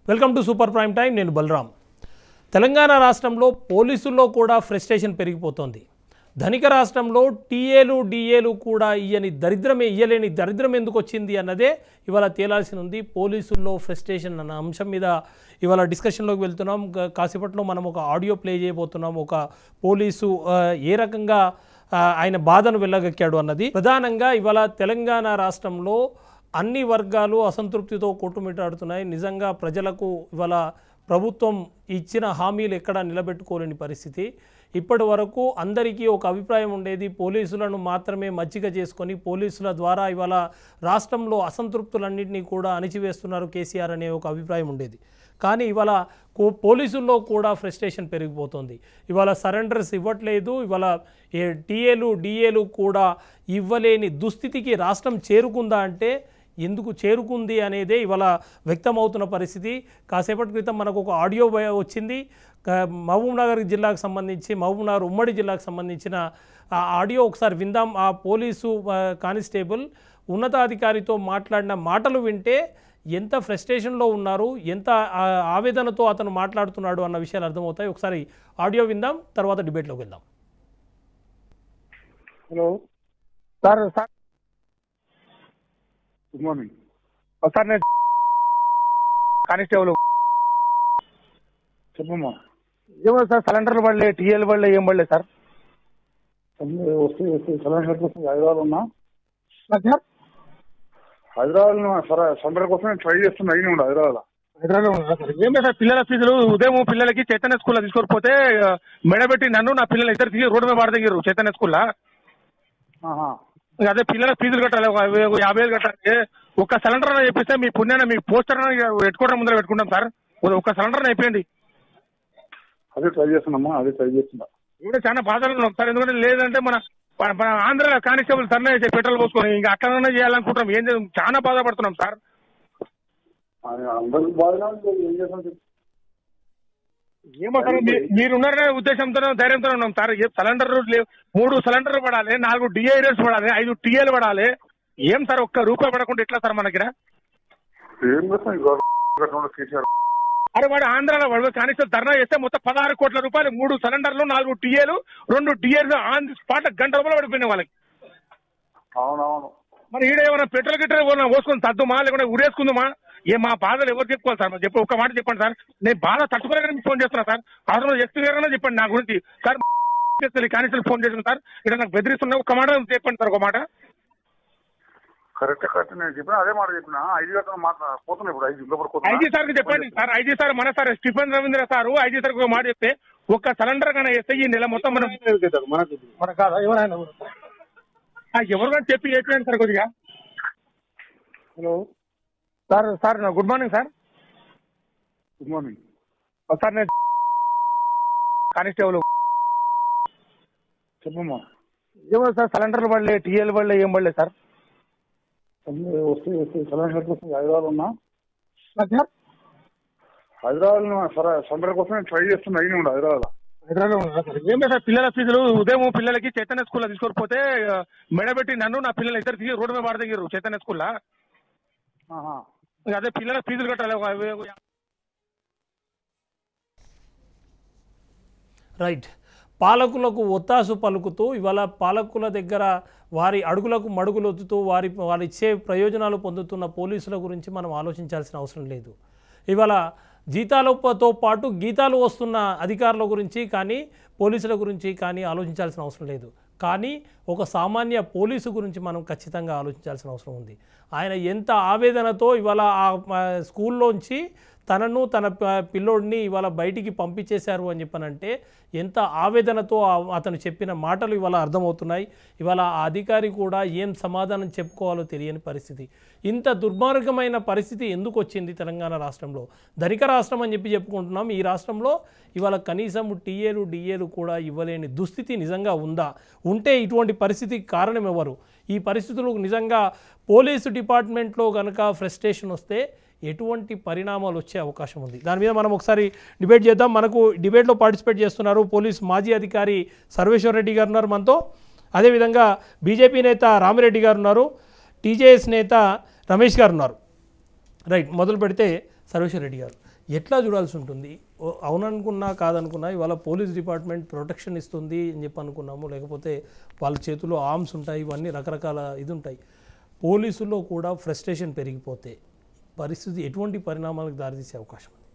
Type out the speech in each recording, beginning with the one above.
Welcome to super prime time నేను బలరాం తెలంగాణ రాష్ట్రంలో పోలీసుల్లో కూడా ఫ్రస్ట్రేషన్ పెరిగిపోతోంది ధనిక రాష్ట్రంలో టీఏలు డిఏలు కూడా ఇయ్యని దరిద్రమే ఇయ్యలేని దరిద్రం ఎందుకు వచ్చింది అన్నదే ఇవాళ తేలాల్సి ఉంది పోలీసుల్లో ఫ్రస్ట్రేషన్ అన్న అంశం మీద ఇవాళ డిస్కషన్లోకి వెళ్తున్నాం కా- కాసేపట్లో మనం ఒక ఆడియో ప్లే చేయబోతున్నాం ఒక పోలీసు ఆ, ఏ రకంగా ఆ, ఆయన బాధను వెళ్ళగక్కాడు అన్నది ప్రధానంగా ఇవాళ తెలంగాణ రాష్ట్రంలో అన్ని వర్గాలు అసంతృప్తితో కొట్టుమిట్టాడుతున్నాయి నిజంగా ప్రజలకు ఇవాళ ప్రభుత్వం ఇచ్చిన హామీలు ఎక్కడా నిలబెట్టుకోలేని పరిస్థితి ఇప్పటి వరకు అందరికీ ఒక అభిప్రాయం ఉండేది పోలీసులను మాత్రమే మచ్చిక చేసుకొని పోలీసుల ద్వారా ఇవాళ రాష్ట్రంలో అసంతృప్తులన్నింటినీ కూడా అణిచివేస్తున్నారు కేసీఆర్ అనే ఒక అభిప్రాయం ఉండేది కానీ ఇవాళ కో- పోలీసుల్లో కూడా ఫ్రస్ట్రేషన్ పెరిగిపోతుంది ఇవాళ సరెండర్స్ ఇవ్వట్లేదు ఇవాళ ఏ టీఏలు డిఏలు కూడా ఇవ్వలేని దుస్థితికి రాష్ట్రం చేరుకుందా అంటే ఎందుకు చేరుకుంది అనేదే ఇవాళ వ్యక్తమవుతున్న పరిస్థితి కాసేపటి క్రితం మనకు ఒక ఆడియో బయ- వచ్చింది క- మహబూబ్ నగర్ జిల్లాకు సంబంధించి మహబూబ్ నగర్ ఉమ్మడి జిల్లాకు సంబంధించిన ఆ ఆడియో ఒకసారి విందాం ఆ పోలీసు ఆ, కానిస్టేబుల్ ఉన్నతాధికారితో మాట్లాడిన మాటలు వింటే ఎంత ఫ్రస్ట్రేషన్లో ఉన్నారు ఎంత ఆ, ఆవేదనతో అతను మాట్లాడుతున్నాడు అన్న విషయాలు అర్థమవుతాయి ఒకసారి ఆడియో విందాం తర్వాత డిబేట్లోకి వెళ్దాం hello sir sir good morning sir నేను కానిస్టేబుల్ చెప్పమ్మా ఏమో సార్ సిలిండర్లు పడలే టీఎల్ పడలే ఏం పడలే సార్ సండే వస్తే వస్తే సెలవు కోసం హైదరాబాద్ ఉన్నా సార్ హైదరాబాద్ సరే సండే కోసం నేను ట్రై చేస్తున్నా అయినా ఉండు హైదరాబాద్ హైదరాబాద్ ఉన్నా సార్ ఏం లేదు సార్ పిల్లల ఫీజులు ఉదయం పిల్లలకి చైతన్య స్కూల్లో తీసుకొని మెడబెట్టి నన్ను నా పిల్లలు ఇద్దరు తీసి రోడ్డు మీద పడదగిరు చైతన్య స్కూల్లో ఆహా అదే పిల్లల ఫీజులు కట్టాలి ఒక యాభై ఒక యాభై వేలు కట్టాలి ఒక్క సిలిండర్ అని చెప్పిస్తే మీ పుణ్యాన మీ పోస్టర్ పెట్టుకోవడం ముందర పెట్టుకుంటాం సార్ ఒక్క సిలిండర్ అయిపోయింది అదే ట్రై చేస్తున్నామ్మా అదే ట్రై చేస్తున్నా కూడా చాలా బాధలు ఉన్నాం సార్ ఎందుకంటే లేదంటే మన మన మన ఆంధ్ర కానిస్టేబుల్ సర్నే పెట్రోల్ పోసుకొని ఇంకా అట్లనే చేయాలనుకుంటున్నాం ఏం చేద్దాం చాలా బాధపడుతున్నాం సార్ అది అందరికి బాగానే ఉంది ఏం చేస్తాం చెప్పు. ఏమో సార్ మీ- మీరున్నారనే ఉద్దేశంతో ధైర్యంతో ఉన్నాం సార్ ఏ సిలిండర్ లేవు మూడు సిలిండర్ పడాలి నాలుగు డిఐరస్ పడాలి ఐదు టీఏలు పడాలి ఏం సార్ ఒక్క రూపాయి పడకుండా ఎట్లా సార్ మనకి ఏం చేస్తాం ఈ గవర్నమెంట్ కేసీఆర్ అరే వాడు ఆంధ్రాలో వాడు కానిస్టేబుల్ ధర్నా చేస్తే మొత్తం పదహారు కోట్ల రూపాయలు మూడు సిలిండర్లు నాలుగు టీఏలు రెండు డిఏలు ఆన్ ది స్పాట్ గంట రూపాయలు పడిపోయినాయి వాళ్ళకి అవునవును మరి ఈడ ఏమైనా పెట్రోల్ గిట్ర ఏమైనా పోసుకొని తద్దుమా లేకుంటే ఉరేసుకుందామా ఏ మా బాధలు ఎవరు చెప్పుకోవాలి సార్ మరి చెప్పు ఒక మాట చెప్పండి సార్ నేను బాధ తట్టుకోలేక మీకు ఫోన్ చేస్తున్నా సార్ అవసరం ఎస్పీ గారైనా చెప్పండి నా గురించి సార్ కానిస్టేబుల్ ఫోన్ చేసిన సార్ ఇక్కడ నాకు బెదిరిస్తున్నా ఒక మాట చెప్పండి సార్ ఒక మాట కరెక్ట్ కరెక్ట్ నేను చెప్పిన అదే మాట చెప్పిన ఐదు గంటల మాట పోతున్నా ఇప్పుడు ఐదు ఇంకొకటి ఐజీ సార్ కి చెప్పండి సార్ ఐజీ సార్ మన sir Stephen Ravindra sir IG sir ఒక మాట చెప్తే ఒక్క సిలిండర్ కానీ వేస్తే ఈ నెల మొత్తం మనం మనకు మన కాదా ఎవరైనా ఆ, ఎవరు కానీ చెప్పి చెప్పండి సార్ కొద్దిగా hello sir sir good morning sir good morning sir నేను కానిస్టేబుల్ చెప్పమ్మా ఏమో సార్ సిలిండర్లు పడలే టీఎల్ పడలే ఏం పడలే సార్ సండే వస్తే వస్తే సెలవు కోసం హైదరాబాద్ ఉన్నా సార్ హైదరాబాద్ సరే సండే కోసం నేను ట్రై చేస్తున్నా అయినా ఉండు హైదరాబాద్ హైదరాబాద్ ఉన్నా సార్ ఏం లేదు సార్ పిల్లల ఫీజులు ఉదయం పిల్లలకి చైతన్య స్కూల్లో తీసుకొని మెడబెట్టి నన్ను నా పిల్లలు ఇద్దరు తీసి రోడ్డు మీద పడదగిరు చైతన్య స్కూల్లో ఆహా అదే పిల్లల ఫీజులు కట్టాలి ఒక యాభై- ఒక రైట్ పాలకులకు ఒత్తాసు పలుకుతూ ఇవాళ పాలకుల దగ్గర వారి అడుగులకు మడుగులొత్తుతూ వారి వారు ఇచ్చే ప్రయోజనాలు పొందుతున్న పోలీసుల గురించి మనం ఆలోచించాల్సిన అవసరం లేదు ఇవాళ జీతాలతో పాటు గీతాలు వస్తున్న అధికారుల గురించి కానీ పోలీసుల గురించి కానీ ఆలోచించాల్సిన అవసరం లేదు కానీ ఒక సామాన్య పోలీసు గురించి మనం ఖచ్చితంగా ఆలోచించాల్సిన అవసరం ఉంది ఆయన ఎంత ఆవేదనతో ఇవాళ ఆ ఆ స్కూల్లోంచి తనను తన ప- పిల్లోడిని ఇవాళ బయటికి పంపించేశారు అని చెప్పనంటే ఎంత ఆవేదనతో ఆ- అతను చెప్పిన మాటలు ఇవాళ అర్థమవుతున్నాయి ఇవాళ ఆ అధికారి కూడా ఏం సమాధానం చెప్పుకోవాలో తెలియని పరిస్థితి ఇంత దుర్మార్గమైన పరిస్థితి ఎందుకు వచ్చింది తెలంగాణ రాష్ట్రంలో ధనిక రాష్ట్రం అని చెప్పి చెప్పుకుంటున్నాం ఈ రాష్ట్రంలో ఇవాళ కనీసం టీఏలు డిఏలు కూడా ఇవ్వలేని దుస్థితి నిజంగా ఉందా ఉంటే ఇటువంటి పరిస్థితికి కారణం ఎవరు ఈ పరిస్థితులు నిజంగా పోలీసు డిపార్ట్మెంట్లో కనుక ఫ్రస్ట్రేషన్ వస్తే ఎటువంటి పరిణామాలు వచ్చే అవకాశం ఉంది దాని మీద మనం ఒకసారి డిబేట్ చేద్దాం మనకు డిబేట్లో పార్టిసిపేట్ చేస్తున్నారు పోలీస్ మాజీ అధికారి సర్వేశ్వర్ రెడ్డి గారు ఉన్నారు మనతో అదేవిధంగా బీజేపీ నేత రామిరెడ్డి గారు ఉన్నారు టీజేఎస్ నేత రమేష్ గారు ఉన్నారు రైట్ మొదలు పెడితే సర్వేశ్వర రెడ్డి గారు ఎట్లా చూడాల్సి ఉంటుంది ఓ- అవుననుకున్నా కాదనుకున్నా ఇవాళ పోలీస్ డిపార్ట్మెంట్ ప్రొటెక్షన్ ఇస్తుంది అని చెప్పి అనుకున్నాము లేకపోతే వాళ్ళ చేతిలో ఆర్మ్స్ ఉంటాయి ఇవన్నీ రకరకాల ఇది ఉంటాయి పోలీసుల్లో కూడా ఫ్రస్ట్రేషన్ పెరిగిపోతే పరిస్థితి ఎటువంటి పరిణామాలకు దారితీసే అవకాశం ఉంది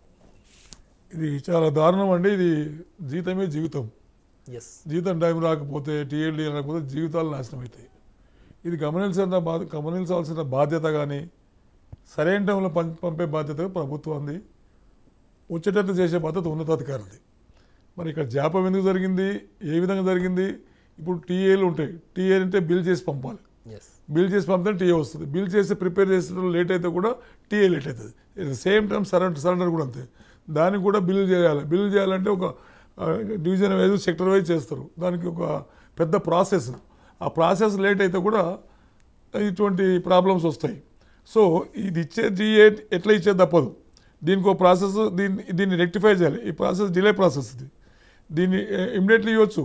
ఇది చాలా దారుణం అండి ఇది జీతమే జీవితం ఎస్ జీతం టైం రాకపోతే టీఎల్డీ రాకపోతే జీవితాలు నాశనం అవుతాయి ఇది గమనించాల్సిన బాధ గమనించాల్సిన బాధ్యత కానీ సరైన టైంలో పం పంపే బాధ్యత ప్రభుత్వాన్ని వచ్చేటట్టు చేసే బాధ్యత ఉన్నతాధికారులది మరి ఇక్కడ జాపం ఎందుకు జరిగింది ఏ విధంగా జరిగింది ఇప్పుడు టీఏలు ఉంటాయి టీఏ అంటే బిల్ చేసి పంపాలి ఎస్ బిల్ చేసి పంపితే టీఏ వస్తుంది బిల్ చేసి ప్రిపేర్ చేసిన లేట్ అయితే కూడా టీఏ లేట్ అవుతుంది సేమ్ టైం సరెండర్ సరెండర్ కూడా అంతే దానికి కూడా బిల్ చేయాలి బిల్ చేయాలంటే ఒక ఆ, డివిజన్ వైజ్ సెక్టర్ వైజ్ చేస్తారు దానికి ఒక పెద్ద ప్రాసెస్ ఆ ప్రాసెస్ లేట్ అయితే కూడా ఇటువంటి ప్రాబ్లమ్స్ వస్తాయి సో ఇది ఇచ్చే జిఏ ఎట్లా ఇచ్చేది తప్పదు దీనికి ఒక ప్రాసెస్ దీన్ని దీన్ని రెక్టిఫై చేయాలి ఈ ప్రాసెస్ డిలే ప్రాసెస్ ఇది దీన్ని ఇమ్మీడియట్లీ ఇవ్వచ్చు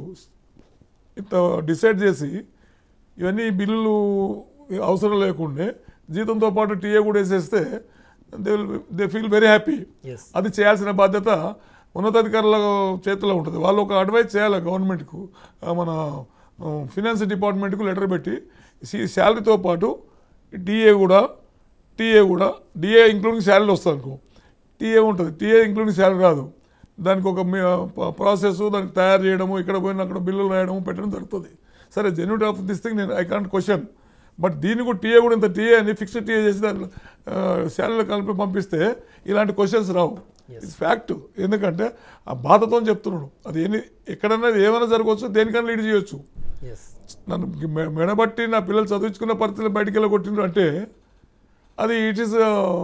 ఇంత డిసైడ్ చేసి ఇవన్నీ బిల్లులు అవసరం లేకుండే జీతంతో పాటు టీఏ కూడా వేసేస్తే they they feel very happy yes అది చేయాల్సిన బాధ్యత ఉన్నతాధికారుల చేతిలో ఉంటుంది వాళ్ళు ఒక అడ్వైస్ చేయాలి గవర్నమెంట్కు ఆ, మన ఫినాన్స్ డిపార్ట్మెంట్కు లెటర్ పెట్టి శాలరీతో పాటు డిఏ కూడా టీఏ కూడా డిఏ ఇంక్లూడింగ్ శాలరీ వస్తుంది అనుకో టీఏ ఉంటుంది టీఏ ఇంక్లూడింగ్ శాలరీ రాదు దానికి ఒక ప్రాసెస్ దానికి తయారు చేయడము ఇక్కడ పోయిన అక్కడ బిల్లులు రాయడము పెట్టడం జరుగుతుంది సరే జెన్యూట్ ఆఫ్ దిస్ థింగ్ నేను ఐ కాంట్ క్వశ్చన్ బట్ దీన్ని కూడా టీఏ కూడా ఇంత టీఏ అని ఫిక్స్డ్ టీఏ చేసి దాంట్లో శాలరీలో కలిపి పంపిస్తే ఇలాంటి క్వశ్చన్స్ రావు ఇట్స్ ఫ్యాక్ట్ ఎందుకంటే ఆ బాధతో చెప్తున్నాడు అది ఎన్ని ఎక్కడన్నా ఏమైనా జరగవచ్చు దేనికైనా లీడ్ చేయొచ్చు ఎస్ నన్ను మె- మెడబట్టి నా పిల్లలు చదివించుకున్న పరిస్థితులు బయటికి వెళ్ళగొట్టిండ్రు అంటే అది it is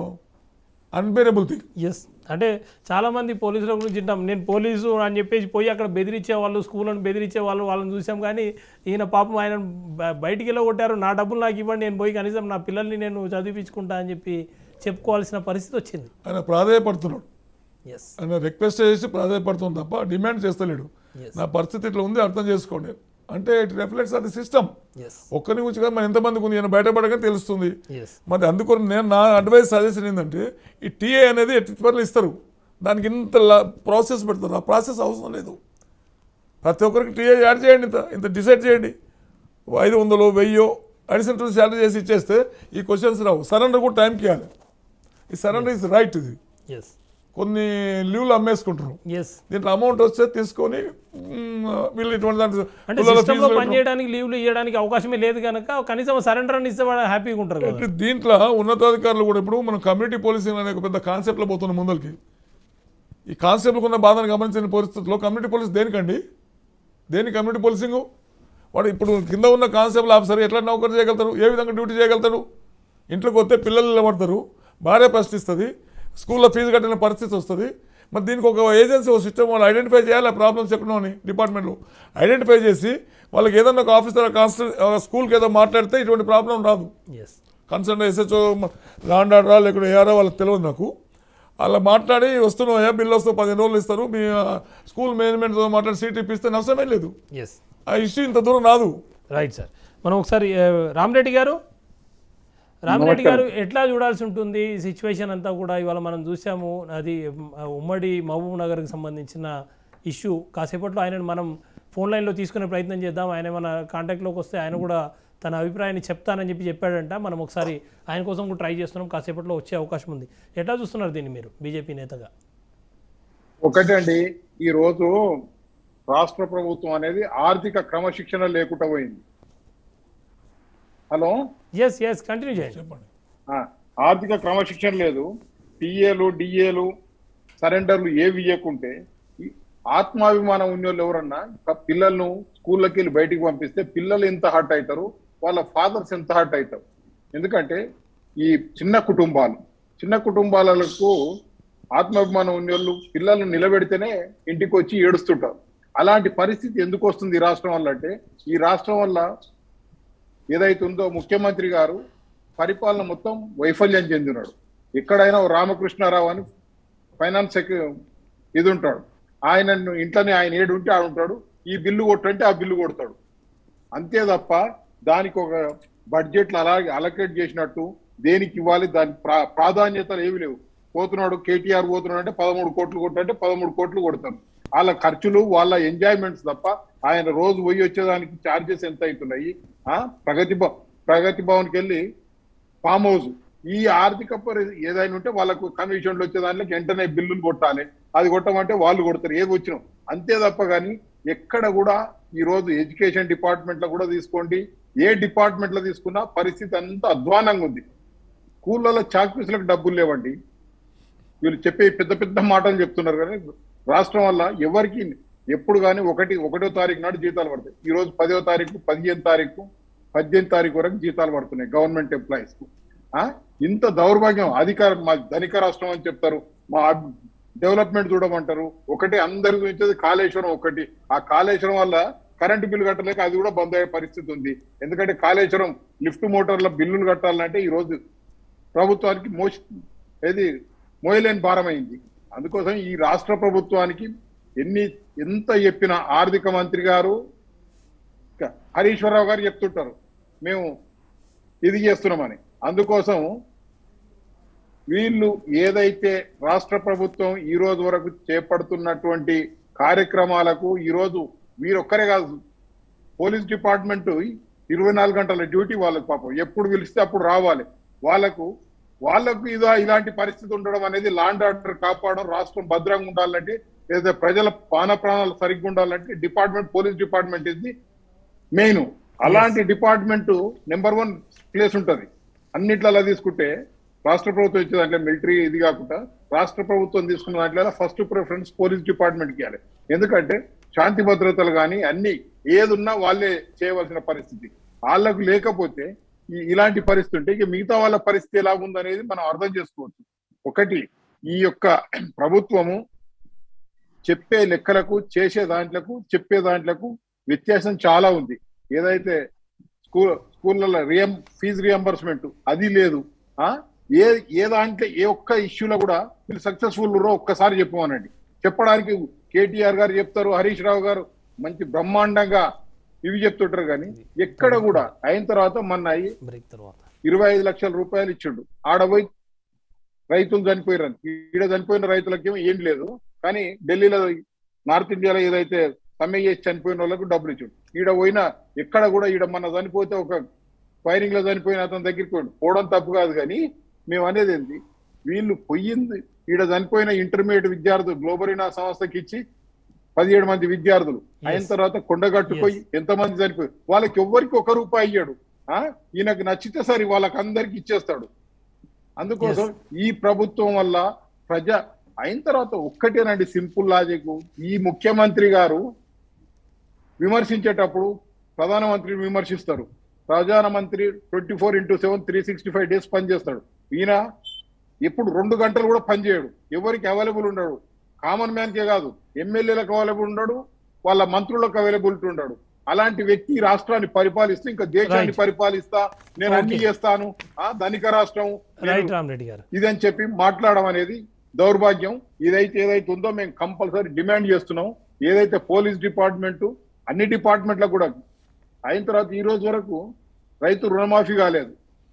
unbearable thing yes అంటే చాలామంది పోలీసుల గురించి వింటాం నేను పోలీసు అని చెప్పేసి పోయి అక్కడ బెదిరించే వాళ్ళు స్కూళ్ళని బెదిరించే వాళ్ళు వాళ్ళని చూసాం కానీ ఈయన పాపం ఆయన బ- బయటికి వెళ్ళగొట్టారు నా డబ్బులు నాకు ఇవ్వండి నేను పోయి కనీసం నా పిల్లల్ని నేను చదివించుకుంటా అని చెప్పి చెప్పుకోవాల్సిన పరిస్థితి వచ్చింది ఆయన ప్రాధాయపడుతున్నాడు ఎస్ ఆయన రిక్వెస్ట్ చేసి ప్రాధాయపడుతుంది తప్ప డిమాండ్ చేస్తలేడు Yes. నా పరిస్థితి ఇట్లా ఉంది అర్థం చేసుకోండి అంటే ఇట్ రిఫ్లెక్ట్స్ అది సిస్టమ్ ఎస్ ఒక్కరి గురించి కానీ మనం ఎంతమందికి ఉంది ఈయన బయటపడగా తెలుస్తుంది ఎస్ మరి అందుకొని నేను నా అడ్వైస్ సజెషన్ ఏంటంటే ఈ టీఏ అనేది ఎట్టి పనులు ఇస్తారు దానికి ఇంత ప్రాసెస్ పెడతారు ఆ ప్రాసెస్ అవసరం లేదు ప్రతి ఒక్కరికి టీఏ యాడ్ చేయండి ఇంత ఇంత డిసైడ్ చేయండి ఐదు వందలు వెయ్యో అడిషనల్ శాలరీ చేసి ఇచ్చేస్తే ఈ క్వశ్చన్స్ రావు సరెండర్ కూడా టైంకి ఇవ్వాలి ఈ సరెండర్ ఇస్ రైట్ ఇది ఎస్ కొన్ని లీవ్లు అమ్మేసుకుంటారు ఎస్ దీంట్లో అమౌంట్ వస్తే తీసుకొని మ్, వీళ్ళు ఇటువంటి దాంట్లో అంటే పిల్లల సిస్టంలో ఫీజులు పనిచేయడానికి లీవ్లు ఇవ్వడానికి అవకాశమే లేదు కనుక కనీసం సరెండర్ అని ఇస్తే వాళ్ళు హ్యాపీగా ఉంటారు కదా అంటే దీంట్లో ఉన్నతాధికారులు కూడా ఇప్పుడు మనం కమ్యూనిటీ పోలీసింగ్ అనే ఒక పెద్ద కాన్సెప్ట్లో పోతున్నాం ముందరికి ఈ కాన్సెప్ట్లకు ఉన్న బాధను గమనించిన పరిస్థితుల్లో కమ్యూనిటీ పోలీస్ దేనికండి దేని కమ్యూనిటీ పోలీసింగ్ వాడు ఇప్పుడు కింద ఉన్న కానిస్టేబుల్ ఆఫీసర్ ఎట్లా నౌకరు చేయగలుగుతారు ఏ విధంగా డ్యూటీ చేయగలుగుతాడు ఇంట్లోకి వస్తే పిల్లలు నిలబడతారు భార్య ప్రశ్నిస్తుంది స్కూల్లో ఫీజు కట్టిన పరిస్థితి వస్తుంది మరి దీనికి ఒక ఏజెన్సీ ఒక సిస్టమ్ వాళ్ళు ఐడెంటిఫై చేయాలి ఆ ప్రాబ్లమ్స్ ఎక్కడో అని డిపార్ట్మెంట్లో ఐడెంటిఫై చేసి వాళ్ళకి ఏదన్నా ఒక ఆఫీసర్ కాన్స్ట స్కూల్కి ఏదో మాట్లాడితే ఇటువంటి ప్రాబ్లం రాదు ఎస్ కన్సర్న్ ఎస్హెచ్ఓ లాండ్ ఆర్డరా లేకుంటే ఏఆర్ఓ వాళ్ళకి తెలియదు నాకు అలా మాట్లాడి వస్తున్నాయా బిల్లు వస్తూ పదిహేను రోజులు ఇస్తారు మీ ఆ, స్కూల్ మేనేజ్మెంట్తో మాట్లాడి సీట్ ఇప్పిస్తే నష్టమే లేదు ఎస్ ఆ ఇష్యూ ఇంత దూరం రాదు రైట్ సార్ మనం ఒకసారి ఆ, రామరెడ్డి గారు రామరెడ్డి గారు ఎట్లా చూడాల్సి ఉంటుంది ఈ సిచ్యువేషన్ అంతా కూడా ఇవాళ మనం చూసాము అది మ్, ఉమ్మడి మహబూబ్ నగర్కి సంబంధించిన ఇష్యూ కాసేపట్లో ఆయనను మనం ఫోన్ లైన్లో తీసుకునే ప్రయత్నం చేద్దాం ఆయన మన కాంటాక్ట్లోకి వస్తే ఆయన కూడా తన అభిప్రాయాన్ని చెప్తానని చెప్పి చెప్పాడంట మనం ఒకసారి ఆయన కోసం కూడా ట్రై చేస్తున్నాం కాసేపట్లో వచ్చే అవకాశం ఉంది ఎట్లా చూస్తున్నారు దీన్ని మీరు బీజేపీ నేతగా ఒకటండి ఈ రోజు రాష్ట్ర ప్రభుత్వం అనేది ఆర్థిక క్రమశిక్షణ లేకుండా పోయింది హలో ఎస్ ఎస్ కంటిన్యూ చేయండి చెప్పండి ఆ, ఆర్థిక క్రమశిక్షణ లేదు టీఏలు డిఏలు సరెండర్లు ఏవి ఇవ్వకుంటే ఈ ఆత్మాభిమానం ఉన్నోళ్ళు ఎవరన్నా ప- పిల్లలను స్కూళ్ళకి వెళ్ళి బయటికి పంపిస్తే పిల్లలు ఎంత హర్ట్ అవుతారు వాళ్ళ ఫాదర్స్ ఎంత హర్ట్ అవుతారు ఎందుకంటే ఈ చిన్న కుటుంబాలు చిన్న కుటుంబాలకు ఆత్మాభిమానం ఉన్నోళ్ళు పిల్లలను నిలబెడితేనే ఇంటికి వచ్చి ఏడుస్తుంటారు అలాంటి పరిస్థితి ఎందుకు వస్తుంది ఈ రాష్ట్రం వల్ల అంటే ఈ రాష్ట్రం వల్ల ఏదైతే ఉందో ముఖ్యమంత్రి గారు పరిపాలన మొత్తం వైఫల్యం చెందినాడు ఎక్కడైనా ఓ రామకృష్ణారావు అని ఫైనాన్స్ సెక్ర ఇది ఉంటాడు ఆయన ఇంట్లోనే ఆయన ఏడు ఉంటే ఆడు ఉంటాడు ఈ బిల్లు కొట్టంటే ఆ బిల్లు కొడతాడు అంతే తప్ప దానికి ఒక బడ్జెట్లు అలాగే అలకేట్ చేసినట్టు దేనికి ఇవ్వాలి దాని ప్రా ప్రాధాన్యతలు ఏవి లేవు పోతున్నాడు కేటీఆర్ పోతున్నాడు అంటే పదమూడు కోట్లు కొట్టాలంటే పదమూడు కోట్లు కొడతారు వాళ్ళ ఖర్చులు వాళ్ళ ఎంజాయ్మెంట్స్ తప్ప ఆయన రోజు పోయి వచ్చేదానికి ఛార్జెస్ ఎంత అవుతున్నాయి ఆ ప్రగతి భవ- ప్రగతి భవన్కి వెళ్ళి ఫామ్ హౌస్ ఈ ఆర్థిక పరి- ఏదైనా ఉంటే వాళ్ళకు కమిషన్లు వచ్చే దాంట్లోకి వెంటనే బిల్లులు కొట్టాలి అది కొట్టమంటే వాళ్ళు కొడతారు ఏది వచ్చినాం అంతే తప్ప కానీ ఎక్కడ కూడా ఈ రోజు ఎడ్యుకేషన్ డిపార్ట్మెంట్ లో కూడా తీసుకోండి ఏ డిపార్ట్మెంట్ లో తీసుకున్నా పరిస్థితి అంతా అధ్వానంగా ఉంది స్కూళ్ళలో చాక్ పీసులకు డబ్బులు లేవండి వీళ్ళు చెప్పే పెద్ద పెద్ద మాటలు చెప్తున్నారు కానీ రాష్ట్రం వల్ల ఎవరికి ఎప్పుడు కానీ ఒకటి ఒకటో తారీఖు నాడు జీతాలు పడతాయి ఈ రోజు పదో తారీఖు పదిహేను తారీఖు పద్దెనిమిది తారీఖు వరకు జీతాలు పడుతున్నాయి గవర్నమెంట్ ఎంప్లాయీస్ కు ఆ? ఇంత దౌర్భాగ్యం అధికారం మా ధనిక రాష్ట్రం అని చెప్తారు మా డెవలప్మెంట్ చూడమంటారు ఒకటి అందరికి చూపించేది కాళేశ్వరం ఒకటి ఆ కాళేశ్వరం వల్ల కరెంటు బిల్లు కట్టలేక అది కూడా బంద్ అయ్యే పరిస్థితి ఉంది ఎందుకంటే కాళేశ్వరం లిఫ్ట్ మోటార్ల బిల్లులు కట్టాలంటే ఈ రోజు ప్రభుత్వానికి మోసి ఏది మోయలేని భారమైంది అందుకోసం ఈ రాష్ట్ర ప్రభుత్వానికి ఎన్ని ఎంత చెప్పిన ఆర్థిక మంత్రి గారు ఇంకా హరీశ్వరరావు గారు చెప్తుంటారు మేము ఇది చేస్తున్నామని అందుకోసం వీళ్ళు ఏదైతే రాష్ట్ర ప్రభుత్వం ఈ రోజు వరకు చేపడుతున్నటువంటి కార్యక్రమాలకు ఈ రోజు వీరొక్కరే కాదు పోలీస్ డిపార్ట్మెంట్ ఇరవై నాలుగు గంటల డ్యూటీ వాళ్ళకి పాపం ఎప్పుడు పిలిస్తే అప్పుడు రావాలి వాళ్ళకు వాళ్ళకు ఇదో ఇలాంటి పరిస్థితి ఉండడం అనేది లాండ్ ఆర్డర్ కాపాడడం రాష్ట్రం భద్రంగా ఉండాలంటే లేదా ప్రజల పాన ప్రాణాలు సరిగ్గా ఉండాలంటే డిపార్ట్మెంట్ పోలీస్ డిపార్ట్మెంట్ ఇది మెయిన్ అలాంటి డిపార్ట్మెంట్ నెంబర్ వన్ ప్లేస్ ఉంటది అన్నిట్లలో తీసుకుంటే రాష్ట్ర ప్రభుత్వం ఇచ్చే దాంట్లో మిలిటరీ ఇది కాకుండా రాష్ట్ర ప్రభుత్వం తీసుకున్న దాంట్లో ఫస్ట్ ప్రిఫరెన్స్ పోలీస్ డిపార్ట్మెంట్ కి ఇవ్వాలి ఎందుకంటే శాంతి భద్రతలు కానీ అన్ని ఏదున్నా వాళ్ళే చేయవలసిన పరిస్థితి వాళ్ళకు లేకపోతే ఈ ఇలాంటి పరిస్థితి ఉంటే ఇక మిగతా వాళ్ళ పరిస్థితి ఎలా ఉందనేది మనం అర్థం చేసుకోవచ్చు ఒకటి ఈ యొక్క ప్రభుత్వము చెప్పే లెక్కలకు చేసే దాంట్లకు చెప్పే దాంట్లకు వ్యత్యాసం చాలా ఉంది ఏదైతే స్కూల్ స్కూళ్ళలో రియం ఫీజు రియంబర్స్మెంట్ అది లేదు ఆ ఏ ఏ దాంట్లో ఏ ఒక్క ఇష్యూలో కూడా వీళ్ళు సక్సెస్ఫుల్ ఒక్కసారి చెప్పమనండి చెప్పడానికి కేటీఆర్ గారు చెప్తారు హరీష్ రావు గారు మంచి బ్రహ్మాండంగా ఇవి చెప్తుంటారు కానీ ఎక్కడ కూడా అయిన తర్వాత మొన్న అయ్యి బ్రేక్ తర్వాత ఇరవై ఐదు లక్షల రూపాయలు ఇచ్చిండు ఆడపోయి రైతులు చనిపోయారు ఈడ చనిపోయిన రైతులకేమో ఏం లేదు కానీ ఢిల్లీలో నార్త్ ఇండియాలో ఏదైతే సమ్మె చేసి చనిపోయిన వాళ్ళకు డబ్బులు ఇచ్చిండు ఈడ పోయినా ఎక్కడ కూడా ఈడ మన చనిపోతే ఒక ఫైరింగ్ లో చనిపోయిన అతని దగ్గరికి పోయిండు పోవడం తప్పు కాదు కానీ మేము అనేది ఏంది వీళ్ళు పొయ్యింది ఈడ చనిపోయిన ఇంటర్మీడియట్ విద్యార్థులు గ్లోబరీనా సంస్థకి ఇచ్చి పదిహేడు మంది విద్యార్థులు అయిన తర్వాత కొండగట్టుపోయి ఎంతమంది చనిపోయి వాళ్ళకి ఎవ్వరికి ఒక రూపాయి అయ్యాడు ఆ ఈయనకు నచ్చితే సరే వాళ్ళకి అందరికి ఇచ్చేస్తాడు అందుకోసం ఈ ప్రభుత్వం వల్ల ప్రజ అయిన తర్వాత ఒక్కటేనండి సింపుల్ లాజిక్ ఈ ముఖ్యమంత్రి గారు విమర్శించేటప్పుడు ప్రధానమంత్రిని విమర్శిస్తారు ప్రధానమంత్రి twenty four into seven three sixty five days పనిచేస్తాడు ఈయన ఎప్పుడు రెండు గంటలు కూడా పనిచేయడు ఎవరికి అవైలబుల్ ఉండడు కామన్ మ్యాన్ కే కాదు ఎమ్మెల్యేలకు అవైలబుల్ ఉండడు వాళ్ళ మంత్రులకు అవైలబిలిటీ ఉండడు అలాంటి వ్యక్తి ఈ రాష్ట్రాన్ని పరిపాలిస్తూ ఇంకా దేశాన్ని Right. పరిపాలిస్తా నేను అన్ని Okay. చేస్తాను ఆ ధనిక రాష్ట్రం నేను రైట్ రామరెడ్డి గారు ఇదని చెప్పి మాట్లాడడం అనేది దౌర్భాగ్యం ఇదైతే ఏదైతే ఉందో మేము కంపల్సరీ డిమాండ్ చేస్తున్నాం ఏదైతే పోలీస్ డిపార్ట్మెంట్ అన్ని డిపార్ట్మెంట్లకు కూడా అయిన తర్వాత ఈ రోజు వరకు రైతు రుణమాఫీ కాలేదు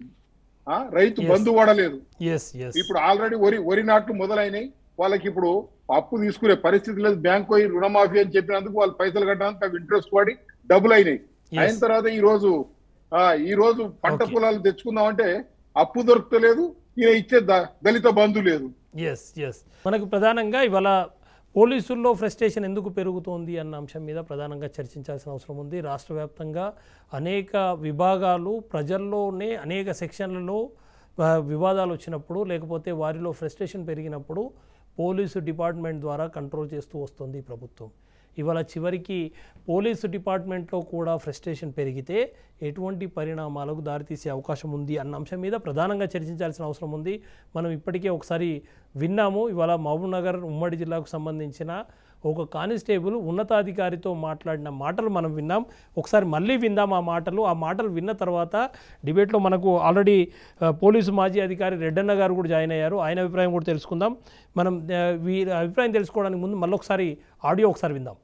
ఆ రైతు Yes. బంధు పడలేదు ఎస్ ఎస్ ఇప్పుడు ఆల్రెడీ వరి వరి నాట్లు మొదలైనాయి వాళ్ళకి ఇప్పుడు అప్పు తీసుకునే పరిస్థితి లేదు బ్యాంక్ పోయి రుణమాఫీ అని చెప్పినందుకు వాళ్ళు పైసలు కట్టడానికి అవి ఇంట్రెస్ట్ పడి డబ్బులు అయినాయి Yes. అయిన తర్వాత ఈ రోజు ఆ ఈ రోజు పంట Okay. పొలాలు తెచ్చుకుందామంటే అప్పు దొరకలేదు ఈయన ఇచ్చే ద- దళిత బంధు లేదు ఎస్ ఎస్ మనకు ప్రధానంగా ఇవాళ పోలీసుల్లో ఫ్రస్ట్రేషన్ ఎందుకు పెరుగుతోంది అన్న అంశం మీద ప్రధానంగా చర్చించాల్సిన అవసరం ఉంది రాష్ట్ర వ్యాప్తంగా అనేక విభాగాలు ప్రజల్లోనే అనేక సెక్షన్లలో ఆ, వివాదాలు వచ్చినప్పుడు లేకపోతే వారిలో ఫ్రస్ట్రేషన్ పెరిగినప్పుడు పోలీసు డిపార్ట్మెంట్ ద్వారా కంట్రోల్ చేస్తూ వస్తుంది ఈ ప్రభుత్వం ఇవాళ చివరికి పోలీసు డిపార్ట్మెంట్లో కూడా ఫ్రస్ట్రేషన్ పెరిగితే ఎటువంటి పరిణామాలకు దారితీసే అవకాశం ఉంది అన్న అంశం మీద ప్రధానంగా చర్చించాల్సిన అవసరం ఉంది మనం ఇప్పటికే ఒకసారి విన్నాము ఇవాళ మహబూబ్నగర్ ఉమ్మడి జిల్లాకు సంబంధించిన ఒక కానిస్టేబుల్ ఉన్నతాధికారితో మాట్లాడిన మాటలు మనం విన్నాం ఒకసారి మళ్ళీ విందాం ఆ మాటలు ఆ మాటలు విన్న తర్వాత డిబేట్లో మనకు ఆల్రెడీ ఆ, పోలీసు మాజీ అధికారి రెడ్డన్న గారు కూడా జాయిన్ అయ్యారు ఆయన అభిప్రాయం కూడా తెలుసుకుందాం మనం ఆ, వీరి అభిప్రాయం తెలుసుకోవడానికి ముందు మళ్ళీ ఒకసారి ఆడియో ఒకసారి విందాం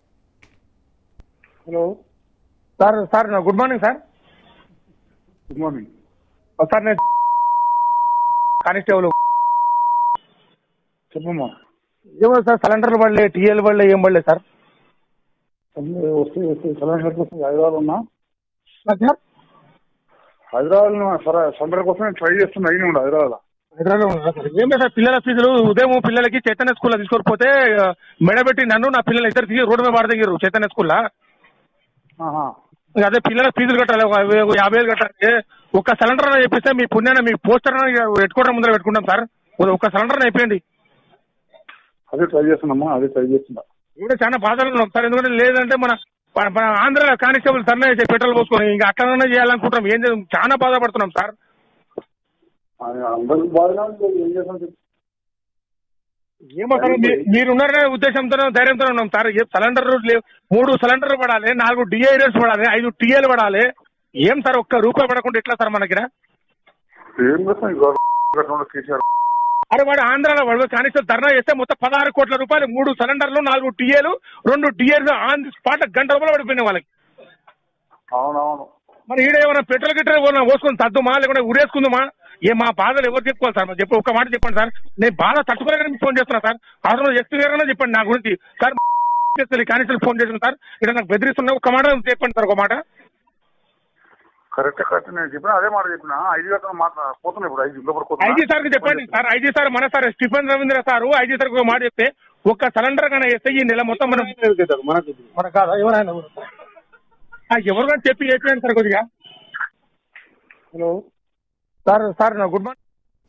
hello sir sir good morning sir good morning sir నేను కానిస్టేబుల్ చెప్పమ్మా ఏమో సార్ సిలిండర్లు పడలే టీఎల్ పడలే ఏం పడలే సార్ వస్తే వస్తే సిలిండర్ కోసం హైదరాబాద్ ఉన్నా సార్ హైదరాబాద్ లో సరే సిలిండర్ కోసం నేను ట్రై చేస్తున్నా అయిన ఉండు హైదరాబాద్ హైదరాబాద్లో ఉన్నా సార్ ఏం లేదు సార్ పిల్లల ఫీజులు ఉదయం పిల్లలకి చైతన్య స్కూల్లో తీసుకొని ఆ, మెడబెట్టి నన్ను నా పిల్లలు ఇద్దరు తీసి రోడ్డు మీద పడదగిరు చైతన్య స్కూల్లో ఆహా ఇంకా అదే పిల్లల ఫీజులు కట్టాలి ఒక యాభై- ఒక యాభై వేలు కట్టాలి ఒక్క సిలిండర్ అని చెప్పిస్తే మీ పుణ్యాన మీ పోస్టర్ పెట్టుకోవడం ముందర పెట్టుకుంటాం సార్ ఒక సిలిండర్ అయిపోయింది అదే ట్రై చేస్తున్నామ్మా అదే ట్రై చేస్తున్నా కూడా చాలా బాధలు ఉన్నాం సార్ ఎందుకంటే లేదంటే మన మన- మన ఆంధ్ర కానిస్టేబుల్ సర్నే పెట్రోల్ పోసుకొని ఇంకా అట్లనే చేయాలనుకుంటాం ఏం చేద్దాం చాలా బాధపడుతున్నాం సార్ అది అందరికి బాగానే ఉంది ఏం చేస్తాం చెప్పు. ఏమో సార్ మీ- మీరున్నారనే ఉద్దేశంతో ధైర్యంతో ఉన్నాం సార్ ఏ సిలిండర్ లేవు మూడు సిలిండర్లు పడాలి నాలుగు డిఐడర్స్ పడాలి ఐదు టీఏలు పడాలి ఏం సార్ ఒక్క రూపాయి పడకుండా ఎట్లా సార్ మనకి ఏం చేస్తాం ఈ గవర్నమెంట్ కేసీఆర్ అరే వాడు ఆంధ్రాలో వాడు కనీసం ధర్నా చేస్తే మొత్తం పదహారు కోట్ల రూపాయలు మూడు సిలిండర్లు నాలుగు టీఏలు రెండు డిఏలు ఆన్ ది స్పాట్ గంట రూపాయలు పడిపోయినాయి వాళ్ళకి అవునవును మరి ఈడ ఏమైనా పెట్రోల్ గిట్టర్ ఏమైనా పోసుకొని తద్దుమా లేకుంటే ఉరేసుకుందామా ఏ మా బాధలు ఎవరు చెప్పుకోవాలి సార్ మరి చెప్పి ఒక మాట చెప్పండి సార్ నేను బాధ తట్టుకోలేక మీకు ఫోన్ చేస్తున్నా సార్ అవసరం ఎస్పీ గారైనా చెప్పండి నా గురించి సార్ చేస్తుంది కానిస్టేబుల్ ఫోన్ చేసిన సార్ ఇక్కడ నాకు బెదిరిస్తున్నా ఒక మాట చెప్పండి సార్ ఒక మాట కరెక్ట్ కరెక్ట్ నేను చెప్పిన అదే మాట చెప్పిన ఐదు గంటల మాట్లా పోతున్నా ఇప్పుడు ఐదు లోపల ఐజీ సార్ కి చెప్పండి సార్ ఐజీ సార్ మన sir Stephen Ravindra sir IG sir ఒక మాట చెప్తే ఒక్క సిలిండర్ కన్నా వేస్తే ఈ నెల మొత్తం మనం మనకు మన కాదా ఎవరైనా ఆ, ఎవరు కానీ చెప్పి చెప్పండి సార్ కొద్దిగా hello sir sir good morning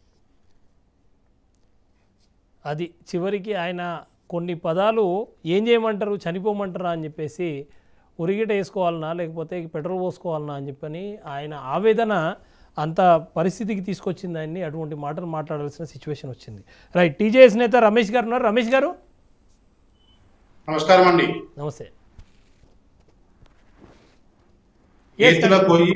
అది చివరికి ఆయన కొన్ని పదాలు ఏం చేయమంటారు చనిపోమంటారా అని చెప్పేసి ఉరిగిట వేసుకోవాలనా లేకపోతే పెట్రోల్ పోసుకోవాలనా అని చెప్పని ఆయన ఆవేదన అంత పరిస్థితికి తీసుకొచ్చింది ఆయన్ని అటువంటి మాటలు మాట్లాడాల్సిన సిచ్యువేషన్ వచ్చింది రైట్ టీజేఎస్ నేత రమేష్ గారు ఉన్నారు రమేష్ గారు నమస్కారం అండి నమస్తే ఏతుల పోయి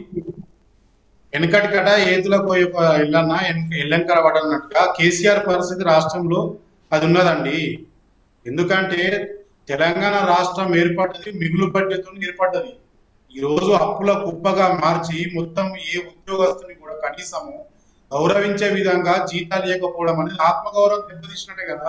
వెనకటి కట ఏతుల పోయి ఒక ఇల్లన్న ఎల్లంకర పడన్నట్టుగా కేసీఆర్ పరిస్థితి రాష్ట్రంలో అది ఉన్నదండి ఎందుకంటే తెలంగాణ రాష్ట్రం ఏర్పడ్డది మిగులు బడ్జెట్తో ఏర్పడ్డది ఈ రోజు అప్పుల కుప్పగా మార్చి మొత్తం ఏ ఉద్యోగస్తుని కూడా కనీసము గౌరవించే విధంగా జీతాలు ఇవ్వకపోవడం అనేది ఆత్మగౌరవం దెబ్బతీసినట్టే కదా